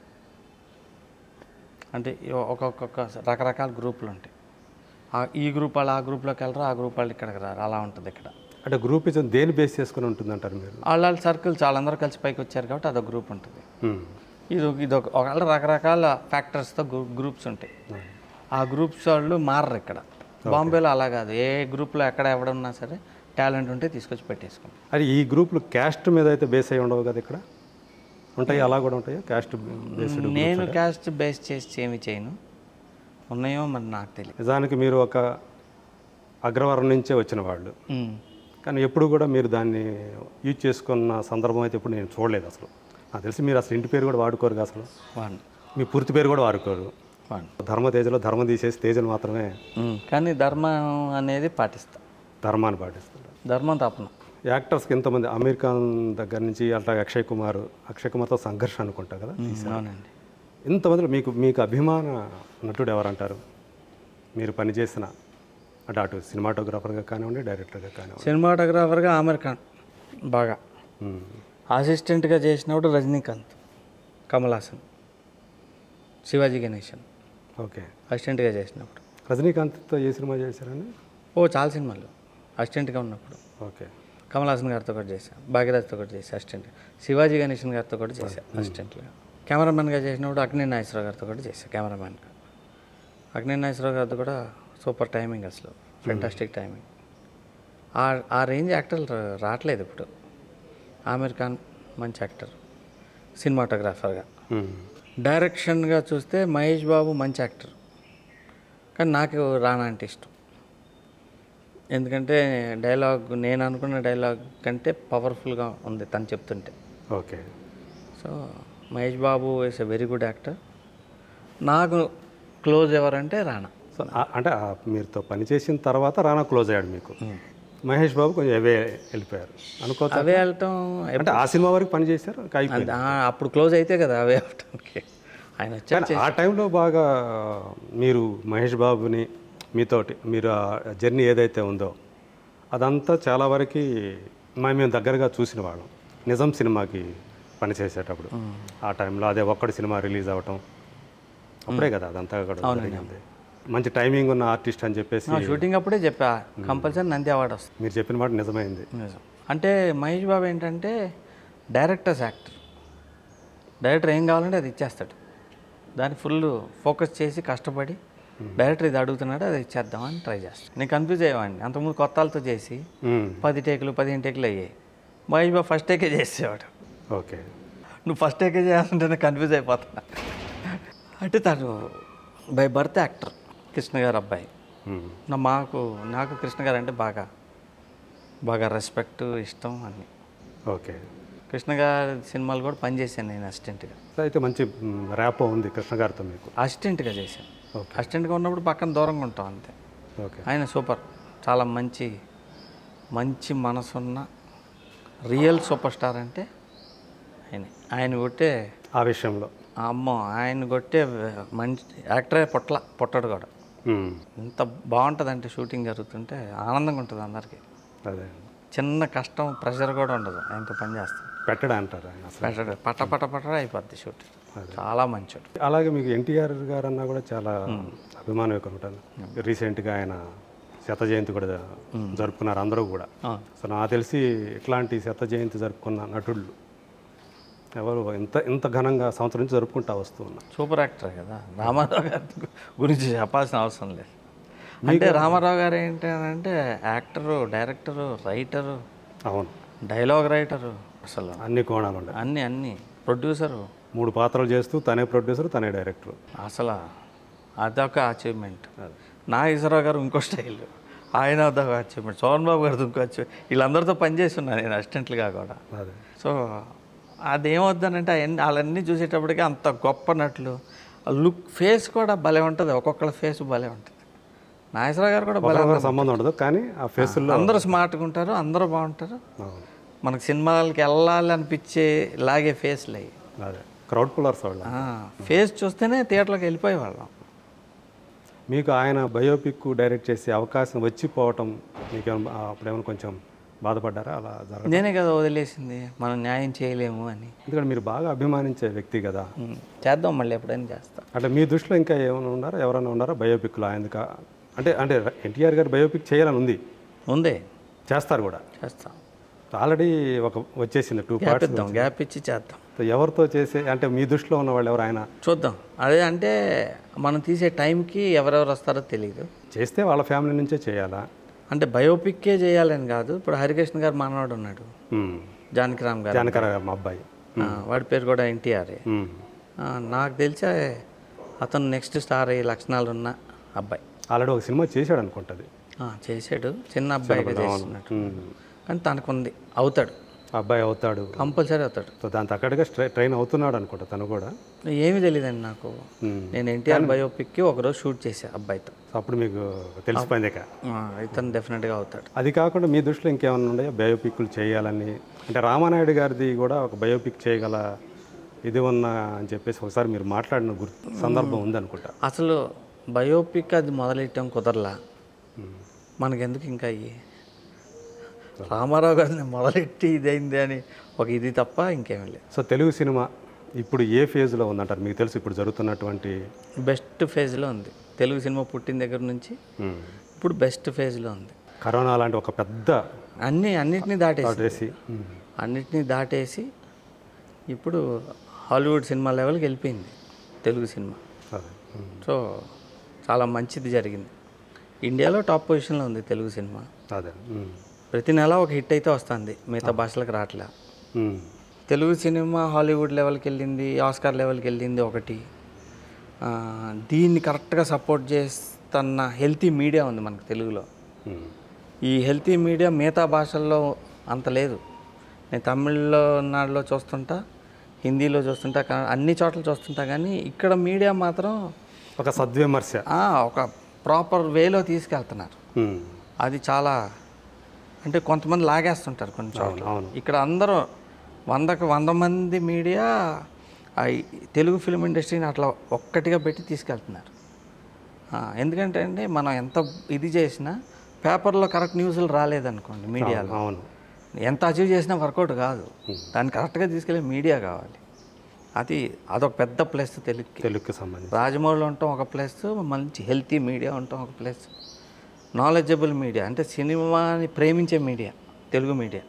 అంటే ఈ- ఒక్కొక్క రకరకాల గ్రూపులు ఉంటాయి ఆ- ఈ గ్రూప్ వాళ్ళు ఆ గ్రూప్లోకి వెళ్ళరు ఆ గ్రూప్ వాళ్ళు ఇక్కడికి రారు అలా ఉంటుంది ఇక్కడ అంటే గ్రూపిజం దేని బేస్ చేసుకుని ఉంటుందంటారు మీరు వాళ్ళ వాళ్ళ సర్కిల్స్ వాళ్ళందరూ కలిసి పైకి వచ్చారు కాబట్టి అదొక గ్రూప్ ఉంటుంది మ్మ్. ఇది ఇది ఒక ఒకవేళ రకరకాల ఫ్యాక్టర్స్తో గ్రూప్స్ ఉంటాయి ఆ గ్రూప్స్ వాళ్ళు మారరు ఇక్కడ బాంబేలో అలా కాదు ఏ గ్రూప్లో ఎక్కడ ఎవడున్నా సరే టాలెంట్ ఉంటే తీసుకొచ్చి పెట్టేసుకుంటాం అది ఈ గ్రూపులు క్యాస్ట్ మీద అయితే బేస్ అయి ఉండవు కదా ఇక్కడ ఉంటాయి అలా కూడా ఉంటాయి క్యాస్ట్ బేస్డ్ నేను క్యాస్ట్ బేస్ చేసి ఏమి చేయను ఉన్నాయో మరి నాకు తెలియదు నిజానికి మీరు ఒక అగ్రవర్ణం నుంచే వచ్చిన వాళ్ళు కానీ ఎప్పుడు కూడా మీరు దాన్ని యూజ్ చేసుకున్న సందర్భం అయితే ఇప్పుడు నేను చూడలేదు అసలు నాకు తెలిసి మీరు అసలు ఇంటి పేరు కూడా వాడుకోరు కదా అసలు వాడిని మీ పూర్తి పేరు కూడా వాడుకోరు వాడిని ధర్మ తేజలో ధర్మం తీసేసి తేజను మాత్రమే కానీ ధర్మం అనేది పాటిస్తా ధర్మాన్ని పాటిస్తారు ధర్మం తప్పను యాక్టర్స్కి ఎంతమంది అమీర్ ఖాన్ దగ్గర నుంచి అట్లా అక్షయ్ కుమార్ అక్షయ్ కుమార్తో సంఘర్షణ అనుకుంటా కదా అవునండి ఇంతమందిలో మీకు మీకు అభిమాన నటుడు ఎవరంటారు మీరు పనిచేసిన అంటే అటు సినిమాటోగ్రాఫర్గా కానివ్వండి డైరెక్టర్గా కానివ్వండి సినిమాటోగ్రాఫర్గా ఆమిర్ ఖాన్ బాగా మ్మ్. అసిస్టెంట్గా చేసినప్పుడు రజనీకాంత్ కమల్ హాసన్ శివాజీ గణేశన్ ఓకే అసిస్టెంట్గా చేసినప్పుడు రజనీకాంత్తో ఏ సినిమా చేశారండి ఓ చాలా సినిమాలు అసిస్టెంట్గా ఉన్నప్పుడు ఓకే కమల్ హాసన్ గారితో కూడా చేశాను భాగ్యరాజ్తో కూడా చేశాను అసిస్టెంట్ శివాజీ గణేషన్ గారితో కూడా చేశాను అసిస్టెంట్గా కెమెరామెన్గా చేసినప్పుడు అక్నే నాగేశ్వరరావు గారితో కూడా చేశాను కెమెరామెన్గా అక్నే నాగేశ్వరరావు గారితో కూడా సూపర్ టైమింగ్ అసలు ఫెంటాస్టిక్ టైమింగ్ ఆ ఆ రేంజ్ యాక్టర్లు రా- రావట్లేదు ఇప్పుడు ఆమిర్ ఖాన్ మంచి యాక్టర్ సినిమాటోగ్రాఫర్గా మ్మ్. డైరెక్షన్గా చూస్తే మహేష్ బాబు మంచి యాక్టర్ కానీ నాకు రానా అంటే ఇష్టం ఎందుకంటే డైలాగ్ నేను అనుకున్న డైలాగ్ కంటే పవర్ఫుల్గా ఉంది తను చెప్తుంటే okay so Mahesh Babu is a very good actor నాకు క్లోజ్ ఎవరంటే రానా సో ఆ- అంటే ఆ మీరుతో పని చేసిన తర్వాత రానా క్లోజ్ అయ్యాడు మీకు మహేష్ బాబు కొంచెం అవే వెళ్ళిపోయారు అనుకోవచ్చు అవే వెళ్ళటం అంటే ఆ సినిమా వరకు పని చేశారు ఇంకా అయిపోయింది ఆ, అప్పుడు క్లోజ్ అయితే కదా అవే అవటానికి ఆయన వచ్చారు కానీ ఆ టైంలో బాగా మీరు మహేష్ బాబుని మీతోటి మీరు ఆ జర్నీ ఏదైతే ఉందో అదంతా చాలా వరకు మా- మేము దగ్గరగా చూసిన వాళ్ళం నిజం సినిమాకి పనిచేసేటప్పుడు ఆ టైంలో అదే ఒక్కడి సినిమా రిలీజ్ అవ్వటం అప్పుడే కదా అదంతా కూడా జరిగింది మంచి టైమింగ్ ఉన్న ఆర్టిస్ట్ అని చెప్పేసి షూటింగ్ అప్పుడే చెప్పా కంపల్సరీ నంది అవార్డు వస్తుంది మీరు చెప్పిన మాట నిజమైంది నిజం అంటే మహేష్ బాబు ఏంటంటే డైరెక్టర్స్ యాక్టర్ డైరెక్టర్ ఏం కావాలంటే అది ఇచ్చేస్తాడు దాన్ని ఫుల్ ఫోకస్ చేసి కష్టపడి డైరెక్టర్ ఇది అడుగుతున్నాడు అది ఇచ్చేద్దామని ట్రై చేస్తాను నేను కన్ఫ్యూజ్ అయ్యేవాడిని అంతకుముందు కొత్త వాళ్ళతో చేసి మ్మ్. పది టేకులు పదిహేను టేకులు అయ్యాయి మహేష్ బాబు ఫస్ట్ టేకే చేసేవాడు ఓకే నువ్వు ఫస్ట్ టేకే చేస్తుంటేనే కన్ఫ్యూజ్ అయిపోతున్నా అంటే తను బై బర్త్ యాక్టర్ కృష్ణ గారు అబ్బాయి మ్మ్. నా మాకు నాకు కృష్ణ గారు అంటే బాగా బాగా రెస్పెక్ట్ ఇష్టం అన్ని ఓకే కృష్ణ గారి సినిమాలు కూడా పనిచేశాను నేను అసిస్టెంట్గా సో అయితే మంచి మ్, ర్యాపో ఉంది కృష్ణ గారితో మీకు అసిస్టెంట్గా చేశాను ఓకే. అసిస్టెంట్గా ఉన్నప్పుడు పక్కన దూరంగా ఉంటాం అంతే ఓకే ఆయన సూపర్ చాలా మంచి మంచి మనసున్న రియల్ సూపర్ స్టార్ అంటే ఆయన ఆయన కొట్టే ఆ విషయంలో అమ్మో ఆయన కొట్టే మంచి యాక్టరే పుట్ల పుట్టడు కూడా మ్మ్. ఎంత బాగుంటుందంటే షూటింగ్ జరుగుతుంటే ఆనందంగా ఉంటుంది అందరికీ అదే చిన్న కష్టం ప్రెషర్ కూడా ఉండదు ఆయనతో పని చేస్తాం పెట్టడా అంటారు ఆయన అసలు ప్రెషర్ పట్ట పట్ట పట్ట అయిపోద్ది షూటింగ్ చాలా మంచోడు అలాగే మీకు ఎన్టీఆర్ గారు అన్నా కూడా చాలా అభిమానం ఎక్కువ ఉంటాను రీసెంట్గా ఆయన శత జయంతి కూడా జరుపుకున్నారు అందరూ కూడా సో నాకు తెలిసి ఇట్లాంటి శత జయంతి జరుపుకున్న నటుళ్ళు ఎవరు ఇంత ఇంత ఘనంగా సంవత్సరం నుంచి జరుపుకుంటా వస్తూ ఉన్నారు సూపర్ యాక్టర్ కదా రామారావు గారి గురించి చెప్పాల్సిన అవసరం లేదు అంటే రామారావు గారు ఏంటంటే యాక్టరు డైరెక్టరు రైటరు అవును డైలాగ్ రైటరు అసలు అన్ని కోణాలు ఉన్నాయి అన్ని అన్ని ప్రొడ్యూసరు మూడు పాత్రలు చేస్తూ తనే ప్రొడ్యూసర్ తనే డైరెక్టర్ అసలు అదొక అచీవ్మెంట్ నాగేశ్వరరావు గారు ఇంకో స్టైల్ ఆయన అదొక అచీవ్మెంట్ సోహన్ బాబు గారిది ఇంకో అచీవ్ వీళ్ళందరితో పనిచేస్తున్నా నేను అసిస్టెంట్గా కూడా అదే సో అదేమవుద్దనంటే అవన్నీ వాళ్ళన్నీ చూసేటప్పటికి అంత గొప్ప నటులు లుక్ ఫేస్ కూడా భలే ఉంటుంది ఒక్కొక్కళ్ళ ఫేస్ భలే ఉంటుంది నాగేశ్వరరావు గారు కూడా భలే ఒకరికొకరు సంబంధం ఉండదు కానీ ఆ ఫేసుల్లో అందరూ స్మార్ట్గా ఉంటారు అందరూ బాగుంటారు అవును మనకు సినిమాలకి వెళ్ళాలి అనిపించే లాగే ఫేస్లు అయ్యి అదే క్రౌడ్ పుల్లర్స్ వాళ్ళు ఫేస్ చూస్తేనే థియేటర్లోకి వెళ్ళిపోయేవాళ్ళం మీకు ఆయన బయోపిక్ డైరెక్ట్ చేసే అవకాశం వచ్చిపోవటం మీకు అప్పుడేమైనా కొంచెం బాధపడ్డారా అలా జరగదు నేనే కదా వదిలేసింది మనం న్యాయం చేయలేము అని ఎందుకంటే మీరు బాగా అభిమానించే వ్యక్తి కదా ఉమ్, చేద్దాం మళ్ళీ ఎప్పుడైనా చేస్తాం అంటే మీ దృష్టిలో ఇంకా ఏమైనా ఉన్నారా ఎవరైనా ఉన్నారా బయోపిక్లో ఆయనక అంటే అంటే ఎన్టీఆర్ గారు బయోపిక్ చేయాలని ఉంది ఉందే చేస్తారు కూడా చేస్తాం ఆల్రెడీ ఒక వచ్చేసింది టూ గ్యాప్ పార్ట్స్ ఇద్దాం గ్యాప్ ఇచ్చి చేద్దాం ఎవరితో చేసే అంటే మీ దృష్టిలో ఉన్న వాళ్ళు ఎవరు ఆయన చూద్దాం అదే అంటే మనం తీసే టైంకి ఎవరెవరు వస్తారో తెలియదు చేస్తే వాళ్ళ ఫ్యామిలీ నుంచే చేయాలా అంటే బయోపిక్కే చేయాలని కాదు ఇప్పుడు హరికృష్ణ గారు మనవాడు ఉన్నాడు ఉమ్. జానకిరామ్ గారు జానకర గారు మా అబ్బాయి ఆ, వాడి పేరు కూడా ఎన్టీఆర్ ఉమ్. నాకు తెలిసే అతను నెక్స్ట్ స్టార్ అయ్యే లక్షణాలు ఉన్న అబ్బాయి ఆల్రెడీ ఒక సినిమా చేశాడు అనుకుంటుంది ఆ, చేశాడు చిన్న అబ్బాయిగా చేస్తున్నాడు కానీ తనకుంది అవుతాడు ఆ అబ్బాయి అవుతాడు కంపల్సరీ అవుతాడు సో దాని తగ్గట్టుగా స్ట్రై ట్రైన్ అవుతున్నాడు అనుకుంటా తను కూడా ఏమీ తెలియదండి నాకు ఉమ్. నేను ఎన్టీఆర్ బయోపిక్కి ఒకరోజు షూట్ చేశా అబ్బాయితో సో అప్పుడు మీకు తెలిసిపోయింది ఇక ఆ, ఇతను డెఫినెట్గా అవుతాడు అది కాకుండా మీ దృష్టిలో ఇంకేమైనా ఉన్నాయా బయోపిక్లు చేయాలని అంటే రామానాయుడు గారిది కూడా ఒక బయోపిక్ చేయగల ఇది ఉన్న అని చెప్పేసి ఒకసారి మీరు మాట్లాడిన గుర్తు సందర్భం ఉందనుకుంటా అసలు బయోపిక్ అది మొదలెట్టడం కుదరలా మనకెందుకు ఇంకా అయ్యి రామారావు గారిని మొదలెట్టి ఇదైంది అని ఒక ఇది తప్ప ఇంకేమీ లేదు సో తెలుగు సినిమా ఇప్పుడు ఏ ఫేజ్లో ఉందంటారు మీకు తెలుసు ఇప్పుడు జరుగుతున్నటువంటి బెస్ట్ ఫేజ్లో ఉంది తెలుగు సినిమా పుట్టిన దగ్గర నుంచి ఉమ్, ఇప్పుడు బెస్ట్ ఫేజ్లో ఉంది కరోనా లాంటి ఒక పెద్ద అన్నీ అన్నిటినీ దాటేసి తాటేసి ఉమ్. అన్నిటినీ దాటేసి ఇప్పుడు హాలీవుడ్ సినిమా లెవెల్కి వెళ్ళిపోయింది తెలుగు సినిమా అదే ఉమ్. సో చాలా మంచిది జరిగింది ఇండియాలో టాప్ పొజిషన్లో ఉంది తెలుగు సినిమా అదే ఉమ్. ప్రతి నెల ఒక హిట్ అయితే వస్తుంది మిగతా భాషలకు రావట్లే ఉమ్. తెలుగు సినిమా హాలీవుడ్ లెవెల్కి వెళ్ళింది ఆస్కార్ లెవెల్కి వెళ్ళింది ఒకటి ఆ, దీన్ని కరెక్ట్గా సపోర్ట్ చేస్తున్న హెల్తీ మీడియా ఉంది మనకు తెలుగులో ఉమ్. ఈ హెల్తీ మీడియా మిగతా భాషల్లో అంత లేదు నేను తమిళ్లో నాడులో చూస్తుంటా హిందీలో చూస్తుంటా కా- అన్ని చోట్ల చూస్తుంటా కానీ ఇక్కడ మీడియా మాత్రం ఒక సద్విమర్శ ఆ, ఒక ప్రాపర్ వేలో తీసుకెళ్తున్నారు ఉమ్. అది చాలా అంటే కొంతమంది లాగేస్తుంటారు కొన్ని చోట్ల అవును అవును ఇక్కడ అందరూ వందకు వంద మంది మీడియా ఆ ఈ తెలుగు ఫిల్మ్ ఇండస్ట్రీని అట్లా ఒక్కటిగా పెట్టి తీసుకెళ్తున్నారు ఆ, ఎందుకంటే అండి మనం ఎంత ఇది చేసినా పేపర్లో కరెక్ట్ న్యూస్లు రాలేదనుకోండి మీడియాలో అవును ఎంత అచీవ్ చేసినా వర్కౌట్ కాదు దాన్ని కరెక్ట్గా తీసుకెళ్ళే మీడియా కావాలి అది అదొక పెద్ద ప్లస్ తెలుగుకి తెలుగుకి సంబంధించి రాజమౌళి ఉండటం ఒక ప్లస్ మంచి హెల్తీ మీడియా ఉండటం ఒక ప్లస్ నాలెడ్జబుల్ మీడియా అంటే సినిమాని ప్రేమించే మీడియా తెలుగు మీడియా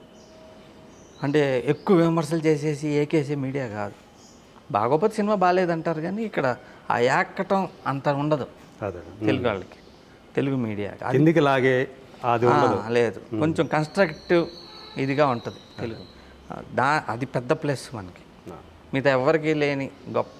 అంటే ఎక్కువ విమర్శలు చేసేసి ఏకేసే మీడియా కాదు బాగోపోతే సినిమా బాగాలేదంటారు కానీ ఇక్కడ ఆ యాక్కటం అంత ఉండదు అదే తెలుగు వాళ్ళకి తెలుగు మీడియా కిందికి లాగే అది ఉండదు లేదు కొంచెం కన్స్ట్రక్టివ్ ఇదిగా ఉంటుంది తెలుగు ఆ, దా అది పెద్ద ప్లస్ మనకి మిగతా ఎవరికి లేని గొప్ప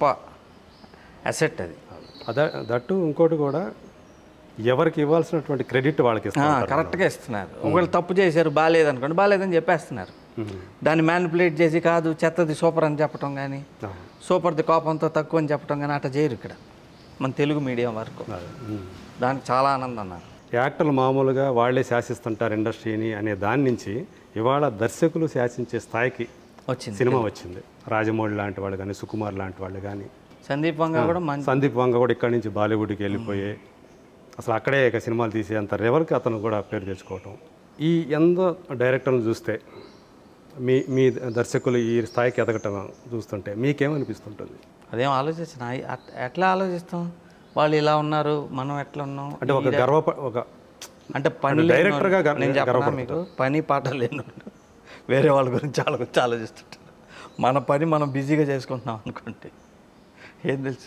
అసెట్ అది అదే దట్టు ఇంకోటి కూడా ఎవరికి ఇవ్వాల్సినటువంటి క్రెడిట్ వాళ్ళకి ఆ, ఇస్తారు కరెక్ట్గా ఇస్తున్నారు ఒకవేళ తప్పు చేశారు బాగాలేదు అనుకోండి బాగాలేదని చెప్పేస్తున్నారు ఉమ్. దాన్ని మ్యానిపులేట్ చేసి కాదు చెత్తది సూపర్ అని చెప్పడం కానీ అవును. సూపర్ది కోపంతో తక్కువ అని చెప్పడం కానీ అట్లా చేయరు ఇక్కడ మన తెలుగు మీడియం వరకు అదే ఉమ్. దానికి చాలా ఆనందం అన్నారు యాక్టర్లు మామూలుగా వాళ్ళే శాసిస్తుంటారు ఇండస్ట్రీని అనే దాని నుంచి ఇవాళ దర్శకులు శాసించే స్థాయికి వచ్చింది సినిమా వచ్చింది రాజమౌళి లాంటి వాళ్ళు కానీ సుకుమార్ లాంటి వాళ్ళు కానీ సందీప్ వంగ కూడా మంచి సందీప్ వంగ కూడా ఇక్కడి నుంచి బాలీవుడ్కి వెళ్ళిపోయి అసలు అక్కడే ఇక సినిమాలు తీసేంత లెవెల్కి అతను కూడా పేరు తెచ్చుకోవటం ఈ ఎంతో డైరెక్టర్లు చూస్తే మీ మీ దర్శకులు ఈ స్థాయికి ఎదగటం చూస్తుంటే మీకేమనిపిస్తుంటుంది అదేం ఆలోచించిన అయ్- అట్- ఎట్లా ఆలోచిస్తాం వాళ్ళు ఇలా ఉన్నారు మనం ఎట్లా ఉన్నాం అంటే ఒక గర్వ ఒక అంటే పని అంటే డైరెక్టర్గా లేనోడు- గర్- నేను చెప్పనా మీకు పని పాట లేనోడు వేరే వాళ్ళ గురించి వాళ్ళ గురించి ఆలోచిస్తుంటారు మన పని మనం బిజీగా చేసుకుంటున్నాం అనుకోండి ఏం తెలుసు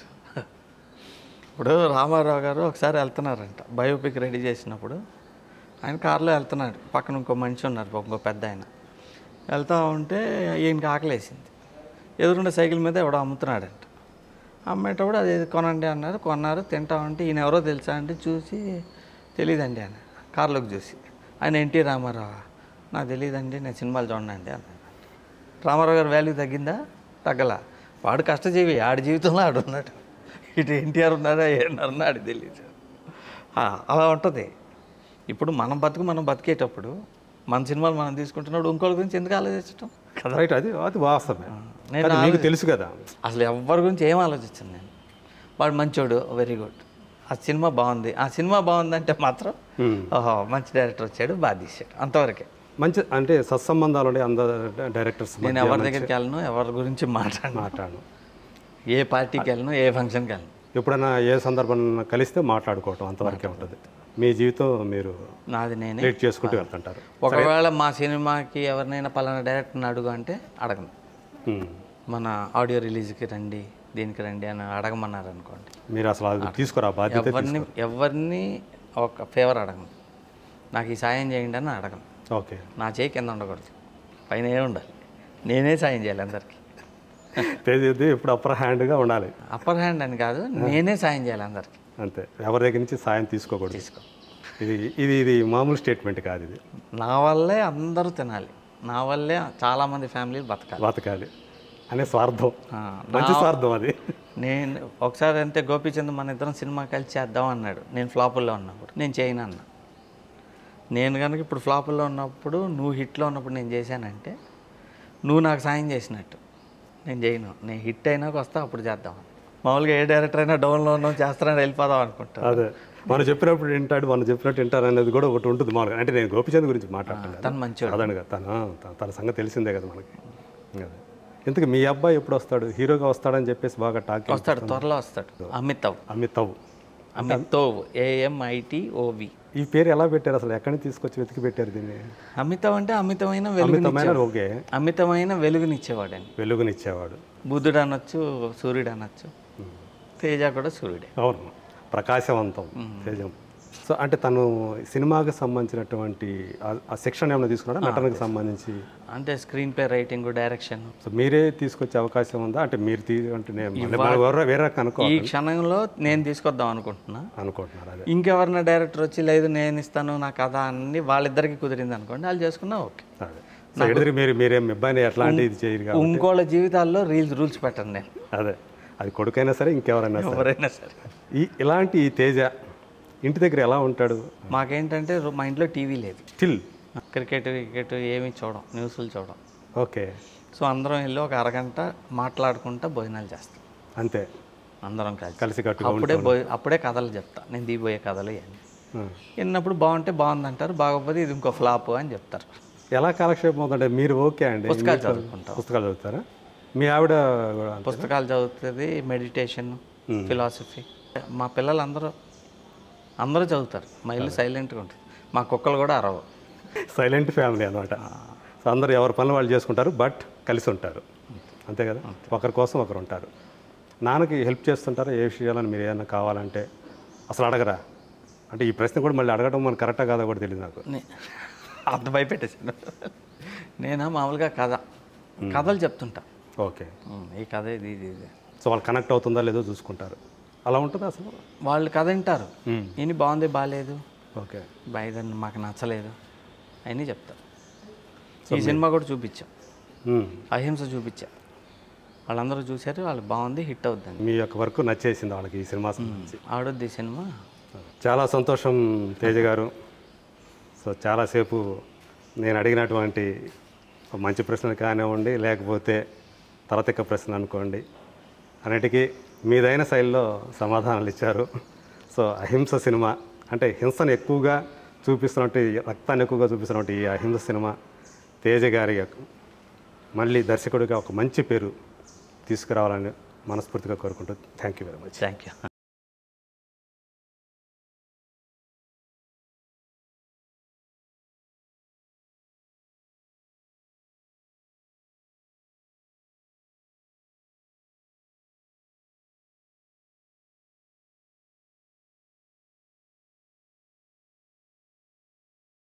ఇప్పుడు రామారావు గారు ఒకసారి వెళ్తున్నారంట బయోపిక్ రెడీ చేసినప్పుడు ఆయన కారులో వెళ్తున్నాడు పక్కన ఇంకో మనిషి ఉన్నారు ఇంకో పెద్ద ఆయన వెళ్తా ఉంటే ఈయనకి ఆకలేసింది ఎదురుండే సైకిల్ మీద ఎవడో అమ్ముతున్నాడంట అమ్మేటప్పుడు అది కొనండి అన్నారు కొన్నారు తింటా ఉంటే ఈయన ఎవరో తెలుసా అంటే చూసి తెలియదండి ఆయన కార్లోకి చూసి ఆయన ఎన్టీ రామారావు నాకు తెలియదండి నేను సినిమాలు చూడండి అన్నాడు రామారావు గారు వాల్యూ తగ్గిందా తగ్గలా వాడు కష్టజీవి ఆడి జీవితంలో ఆడు ఉన్నాడు ఇటు ఎన్టీఆర్ ఉన్నాడా ఏమన్నారు ఆడికి తెలియదు ఆ, అలా ఉంటుంది ఇప్పుడు మనం బతుకు మనం బతికేటప్పుడు మన సినిమాలు మనం తీసుకుంటున్నప్పుడు ఇంకోళ్ళ గురించి ఎందుకు ఆలోచించటం కదా రైట్ అది అది వాస్తవమే నేను కానీ మీకు తెలుసు కదా అసలు ఎవరి గురించి ఏం ఆలోచించను నేను వాడు మంచోడు వెరీ గుడ్ ఆ సినిమా బాగుంది ఆ సినిమా బాగుందంటే మాత్రం ఉమ్. ఓహో మంచి డైరెక్టర్ వచ్చాడు బాగా తీసాడు అంతవరకే మంచి అంటే సత్సంబంధాలు ఉండే అందరు డైరెక్టర్స్ నేను ఎవరి దగ్గరికి వెళ్ళను ఎవరి గురించి మాట్లాడను మాట్లాడను ఏ పార్టీకి వెళ్ళను ఏ ఫంక్షన్కి వెళ్ళను ఎప్పుడైనా ఏ సందర్భం కలిస్తే మాట్లాడుకోవటం అంతవరకే ఉంటుంది మీ జీవితం మీరు నాది నేనే లీడ్ చేసుకుంటూ వెళ్తుంటారు ఒకవేళ మా సినిమాకి ఎవరినైనా పలానా డైరెక్టర్ని అడుగు అంటే అడగను ఉమ్. మన ఆడియో రిలీజ్కి రండి దీనికి రండి అని అడగమన్నారు అనుకోండి మీరు అసలు అది తీసుకురా బాధ్యత ఎవరిని ఎవరిని ఒక ఫేవర్ అడగను నాకు ఈ సాయం చేయండి అని అడగను ఓకే నా చేయి కింద ఉండకూడదు పైన ఏ ఉండాలి నేనే సాయం చేయాలి అందరికీ తేదీ ఎప్పుడు అప్పర్ హ్యాండ్గా ఉండాలి అప్పర్ హ్యాండ్ అని కాదు నేనే సాయం చేయాలి అందరికీ అంతే ఎవరి దగ్గర నుంచి సాయం తీసుకోకూడదు తీసుకో ఇది ఇది ఇది మామూలు స్టేట్మెంట్ కాదు ఇది నా వల్లే అందరూ తినాలి నా వల్లే చాలామంది ఫ్యామిలీలు బతకాలి బతకాలి అనే స్వార్థం ఆ, మంచి స్వార్థం అది నేను ఒకసారి అంతే గోపీచంద్ మన ఇద్దరం సినిమా కలిసి చేద్దాం అన్నాడు నేను ఫ్లాపుల్లో ఉన్నప్పుడు నేను చేయను అన్నా నేను కనుక ఇప్పుడు ఫ్లాపుల్లో ఉన్నప్పుడు నువ్వు హిట్లో ఉన్నప్పుడు నేను చేశానంటే నువ్వు నాకు సాయం చేసినట్టు నేను చేయను నేను హిట్ అయినాక వస్తా అప్పుడు చేద్దాం మామూలుగా ఏ డైరెక్టర్ అయినా డౌన్లో ఉన్నాం చేస్తానని వెళ్ళిపోదాం అనుకుంటా అదే మనం చెప్పినప్పుడు వింటాడు మనం చెప్పినట్టు వింటారు అనేది కూడా ఒకటి ఉంటుంది మామూలుగా అంటే నేను గోపిచంద్ గురించి మాట్లాడతాను కదా తను మంచోడు అదని కదా తను తన- తన సంగతి తెలిసిందే కదా మనకి అదే ఇంతకు మీ అబ్బాయి ఎప్పుడు వస్తాడు హీరోగా వస్తాడని చెప్పేసి బాగా టాక్ వస్తాడు త్వరలో వస్తాడు అమితవ్ అమితవ్ అమితోవ్ ఏఎంఐటిఓవి ఈ పేరు ఎలా పెట్టారు అసలు ఎక్కడి నుంచి తీసుకొచ్చి వెతికి పెట్టారు దీన్ని అమితం అంటే అమితమైన వెలుగుని అమితమైన ఓకే అమితమైన వెలుగునిచ్చేవాడండి వెలుగునిచ్చేవాడు బుద్ధుడు అనొచ్చు సూర్యుడు అనొచ్చు తేజ కూడా సూర్యుడే అవును ప్రకాశవంతం తేజం సో అంటే తను సినిమాకి సంబంధించినటువంటి ఆ- ఆ శిక్షణ ఏమైనా తీసుకున్నాడా నటనకు సంబంధించి అంటే screenplay writing direction so మీరే తీసుకొచ్చే అవకాశం ఉందా అంటే మీరు తీ అంటే నేను మళ్ళీ మనం వేరే వేరే రకం అనుకో ఈ క్షణంలో నేను తీసుకొద్దాం అనుకుంటున్నా అనుకుంటున్నారు అదే ఇంకెవరిన డైరెక్టర్ వచ్చి లేదు నేను ఇస్తాను నా కథ అన్ని వాళ్ళిద్దరికి కుదిరింది అనుకోండి వాళ్ళు చేసుకున్నా ఓకే అదే సో ఎదురు మీరు మీరేం ఇబ్బంది ఎట్లాంటి ఇది చేయరు కాబట్టి ఇంకోళ్ళ జీవితాల్లో రీల్స్ రూల్స్ పెట్టండి నేను అదే అది కొడుకైనా సరే ఇంకెవరైనా సరే ఎవరైనా సరే ఈ ఇలాంటి ఈ తేజ ఇంటి దగ్గర ఎలా ఉంటాడు మాకేంటంటే రో- మా ఇంట్లో టీవీ లేదు స్టిల్ క్రికెట్ క్రికెట్ ఏమీ చూడం న్యూస్లు చూడం ఓకే సో అందరం వెళ్ళి ఒక అరగంట మాట్లాడుకుంటా భోజనాలు చేస్తాం అంతే అందరం కలిసి కలిసి కట్టుగా అప్పుడే భో అప్పుడే కథలు చెప్తా నేను దిగిపోయే కథలు ఇవన్నీ విన్నప్పుడు బాగుంటే బాగుంది అంటారు బాగోకపోతే ఇది ఇంకో ఫ్లాప్ అని చెప్తారు ఎలా కాలక్షేపం అవుతుంటే మీరు ఓకే అండి పుస్తకాలు మీకు చదువుకుంటాం పుస్తకాలు చదువుతారా మీ ఆవిడ కూడా అంతే? పుస్తకాలు చదువుతుంది మెడిటేషన్ ఫిలాసఫీ మా పిల్లలందరూ అందరూ చదువుతారు మా ఇల్లు సైలెంట్గా ఉంటుంది మా కుక్కలు కూడా అరవవు సైలెంట్ ఫ్యామిలీ అనమాట సో అందరూ ఎవరి పనులు వాళ్ళు చేసుకుంటారు బట్ కలిసి ఉంటారు అంతే కదా ఒకరి కోసం ఒకరు ఉంటారు నాన్నకి హెల్ప్ చేస్తుంటారా ఏ విషయాలను మీరు ఏమైనా కావాలంటే అసలు అడగరా అంటే ఈ ప్రశ్న కూడా మళ్ళీ అడగడం మనకు కరెక్టా కాదా కూడా తెలియదు నాకు నే- అంత భయపెట్టేసాను నేను మామూలుగా కథ కథలు చెప్తుంటా ఓకే ఉమ్, ఈ కథ ఇది ఇది ఇది సో వాళ్ళు కనెక్ట్ అవుతుందా లేదో చూసుకుంటారు అలా ఉంటుందా అసలు వాళ్ళు కథ వింటారు మ్మ్. ఇని బాగుంది బాగాలేదు ఓకే బయట మాకు నచ్చలేదు అని చెప్తారు ఈ సినిమా కూడా చూపించాం మ్మ్. అహింస చూపించా వాళ్ళందరూ చూశారు వాళ్ళు బాగుంది హిట్ అవుద్దండి మీ యొక్క వర్క్ నచ్చేసింది వాళ్ళకి ఈ సినిమా సంబంధించి ఆడొద్ది ఈ సినిమా చాలా సంతోషం తేజ గారు సో చాలాసేపు నేను అడిగినటువంటి మంచి ప్రశ్నలు కానివ్వండి లేకపోతే తలతిక్క ప్రశ్న అనుకోండి అన్నిటికీ మీదైన శైలిలో సమాధానాలు ఇచ్చారు సో అహింస సినిమా అంటే హింసను ఎక్కువగా చూపిస్తున్నట్టు రక్తాన్ని ఎక్కువగా చూపిస్తున్నట్టు ఈ అహింస సినిమా తేజ గారి యొక్క మళ్ళీ దర్శకుడిగా ఒక మంచి పేరు తీసుకురావాలని మనస్ఫూర్తిగా కోరుకుంటూ thank you very much thank you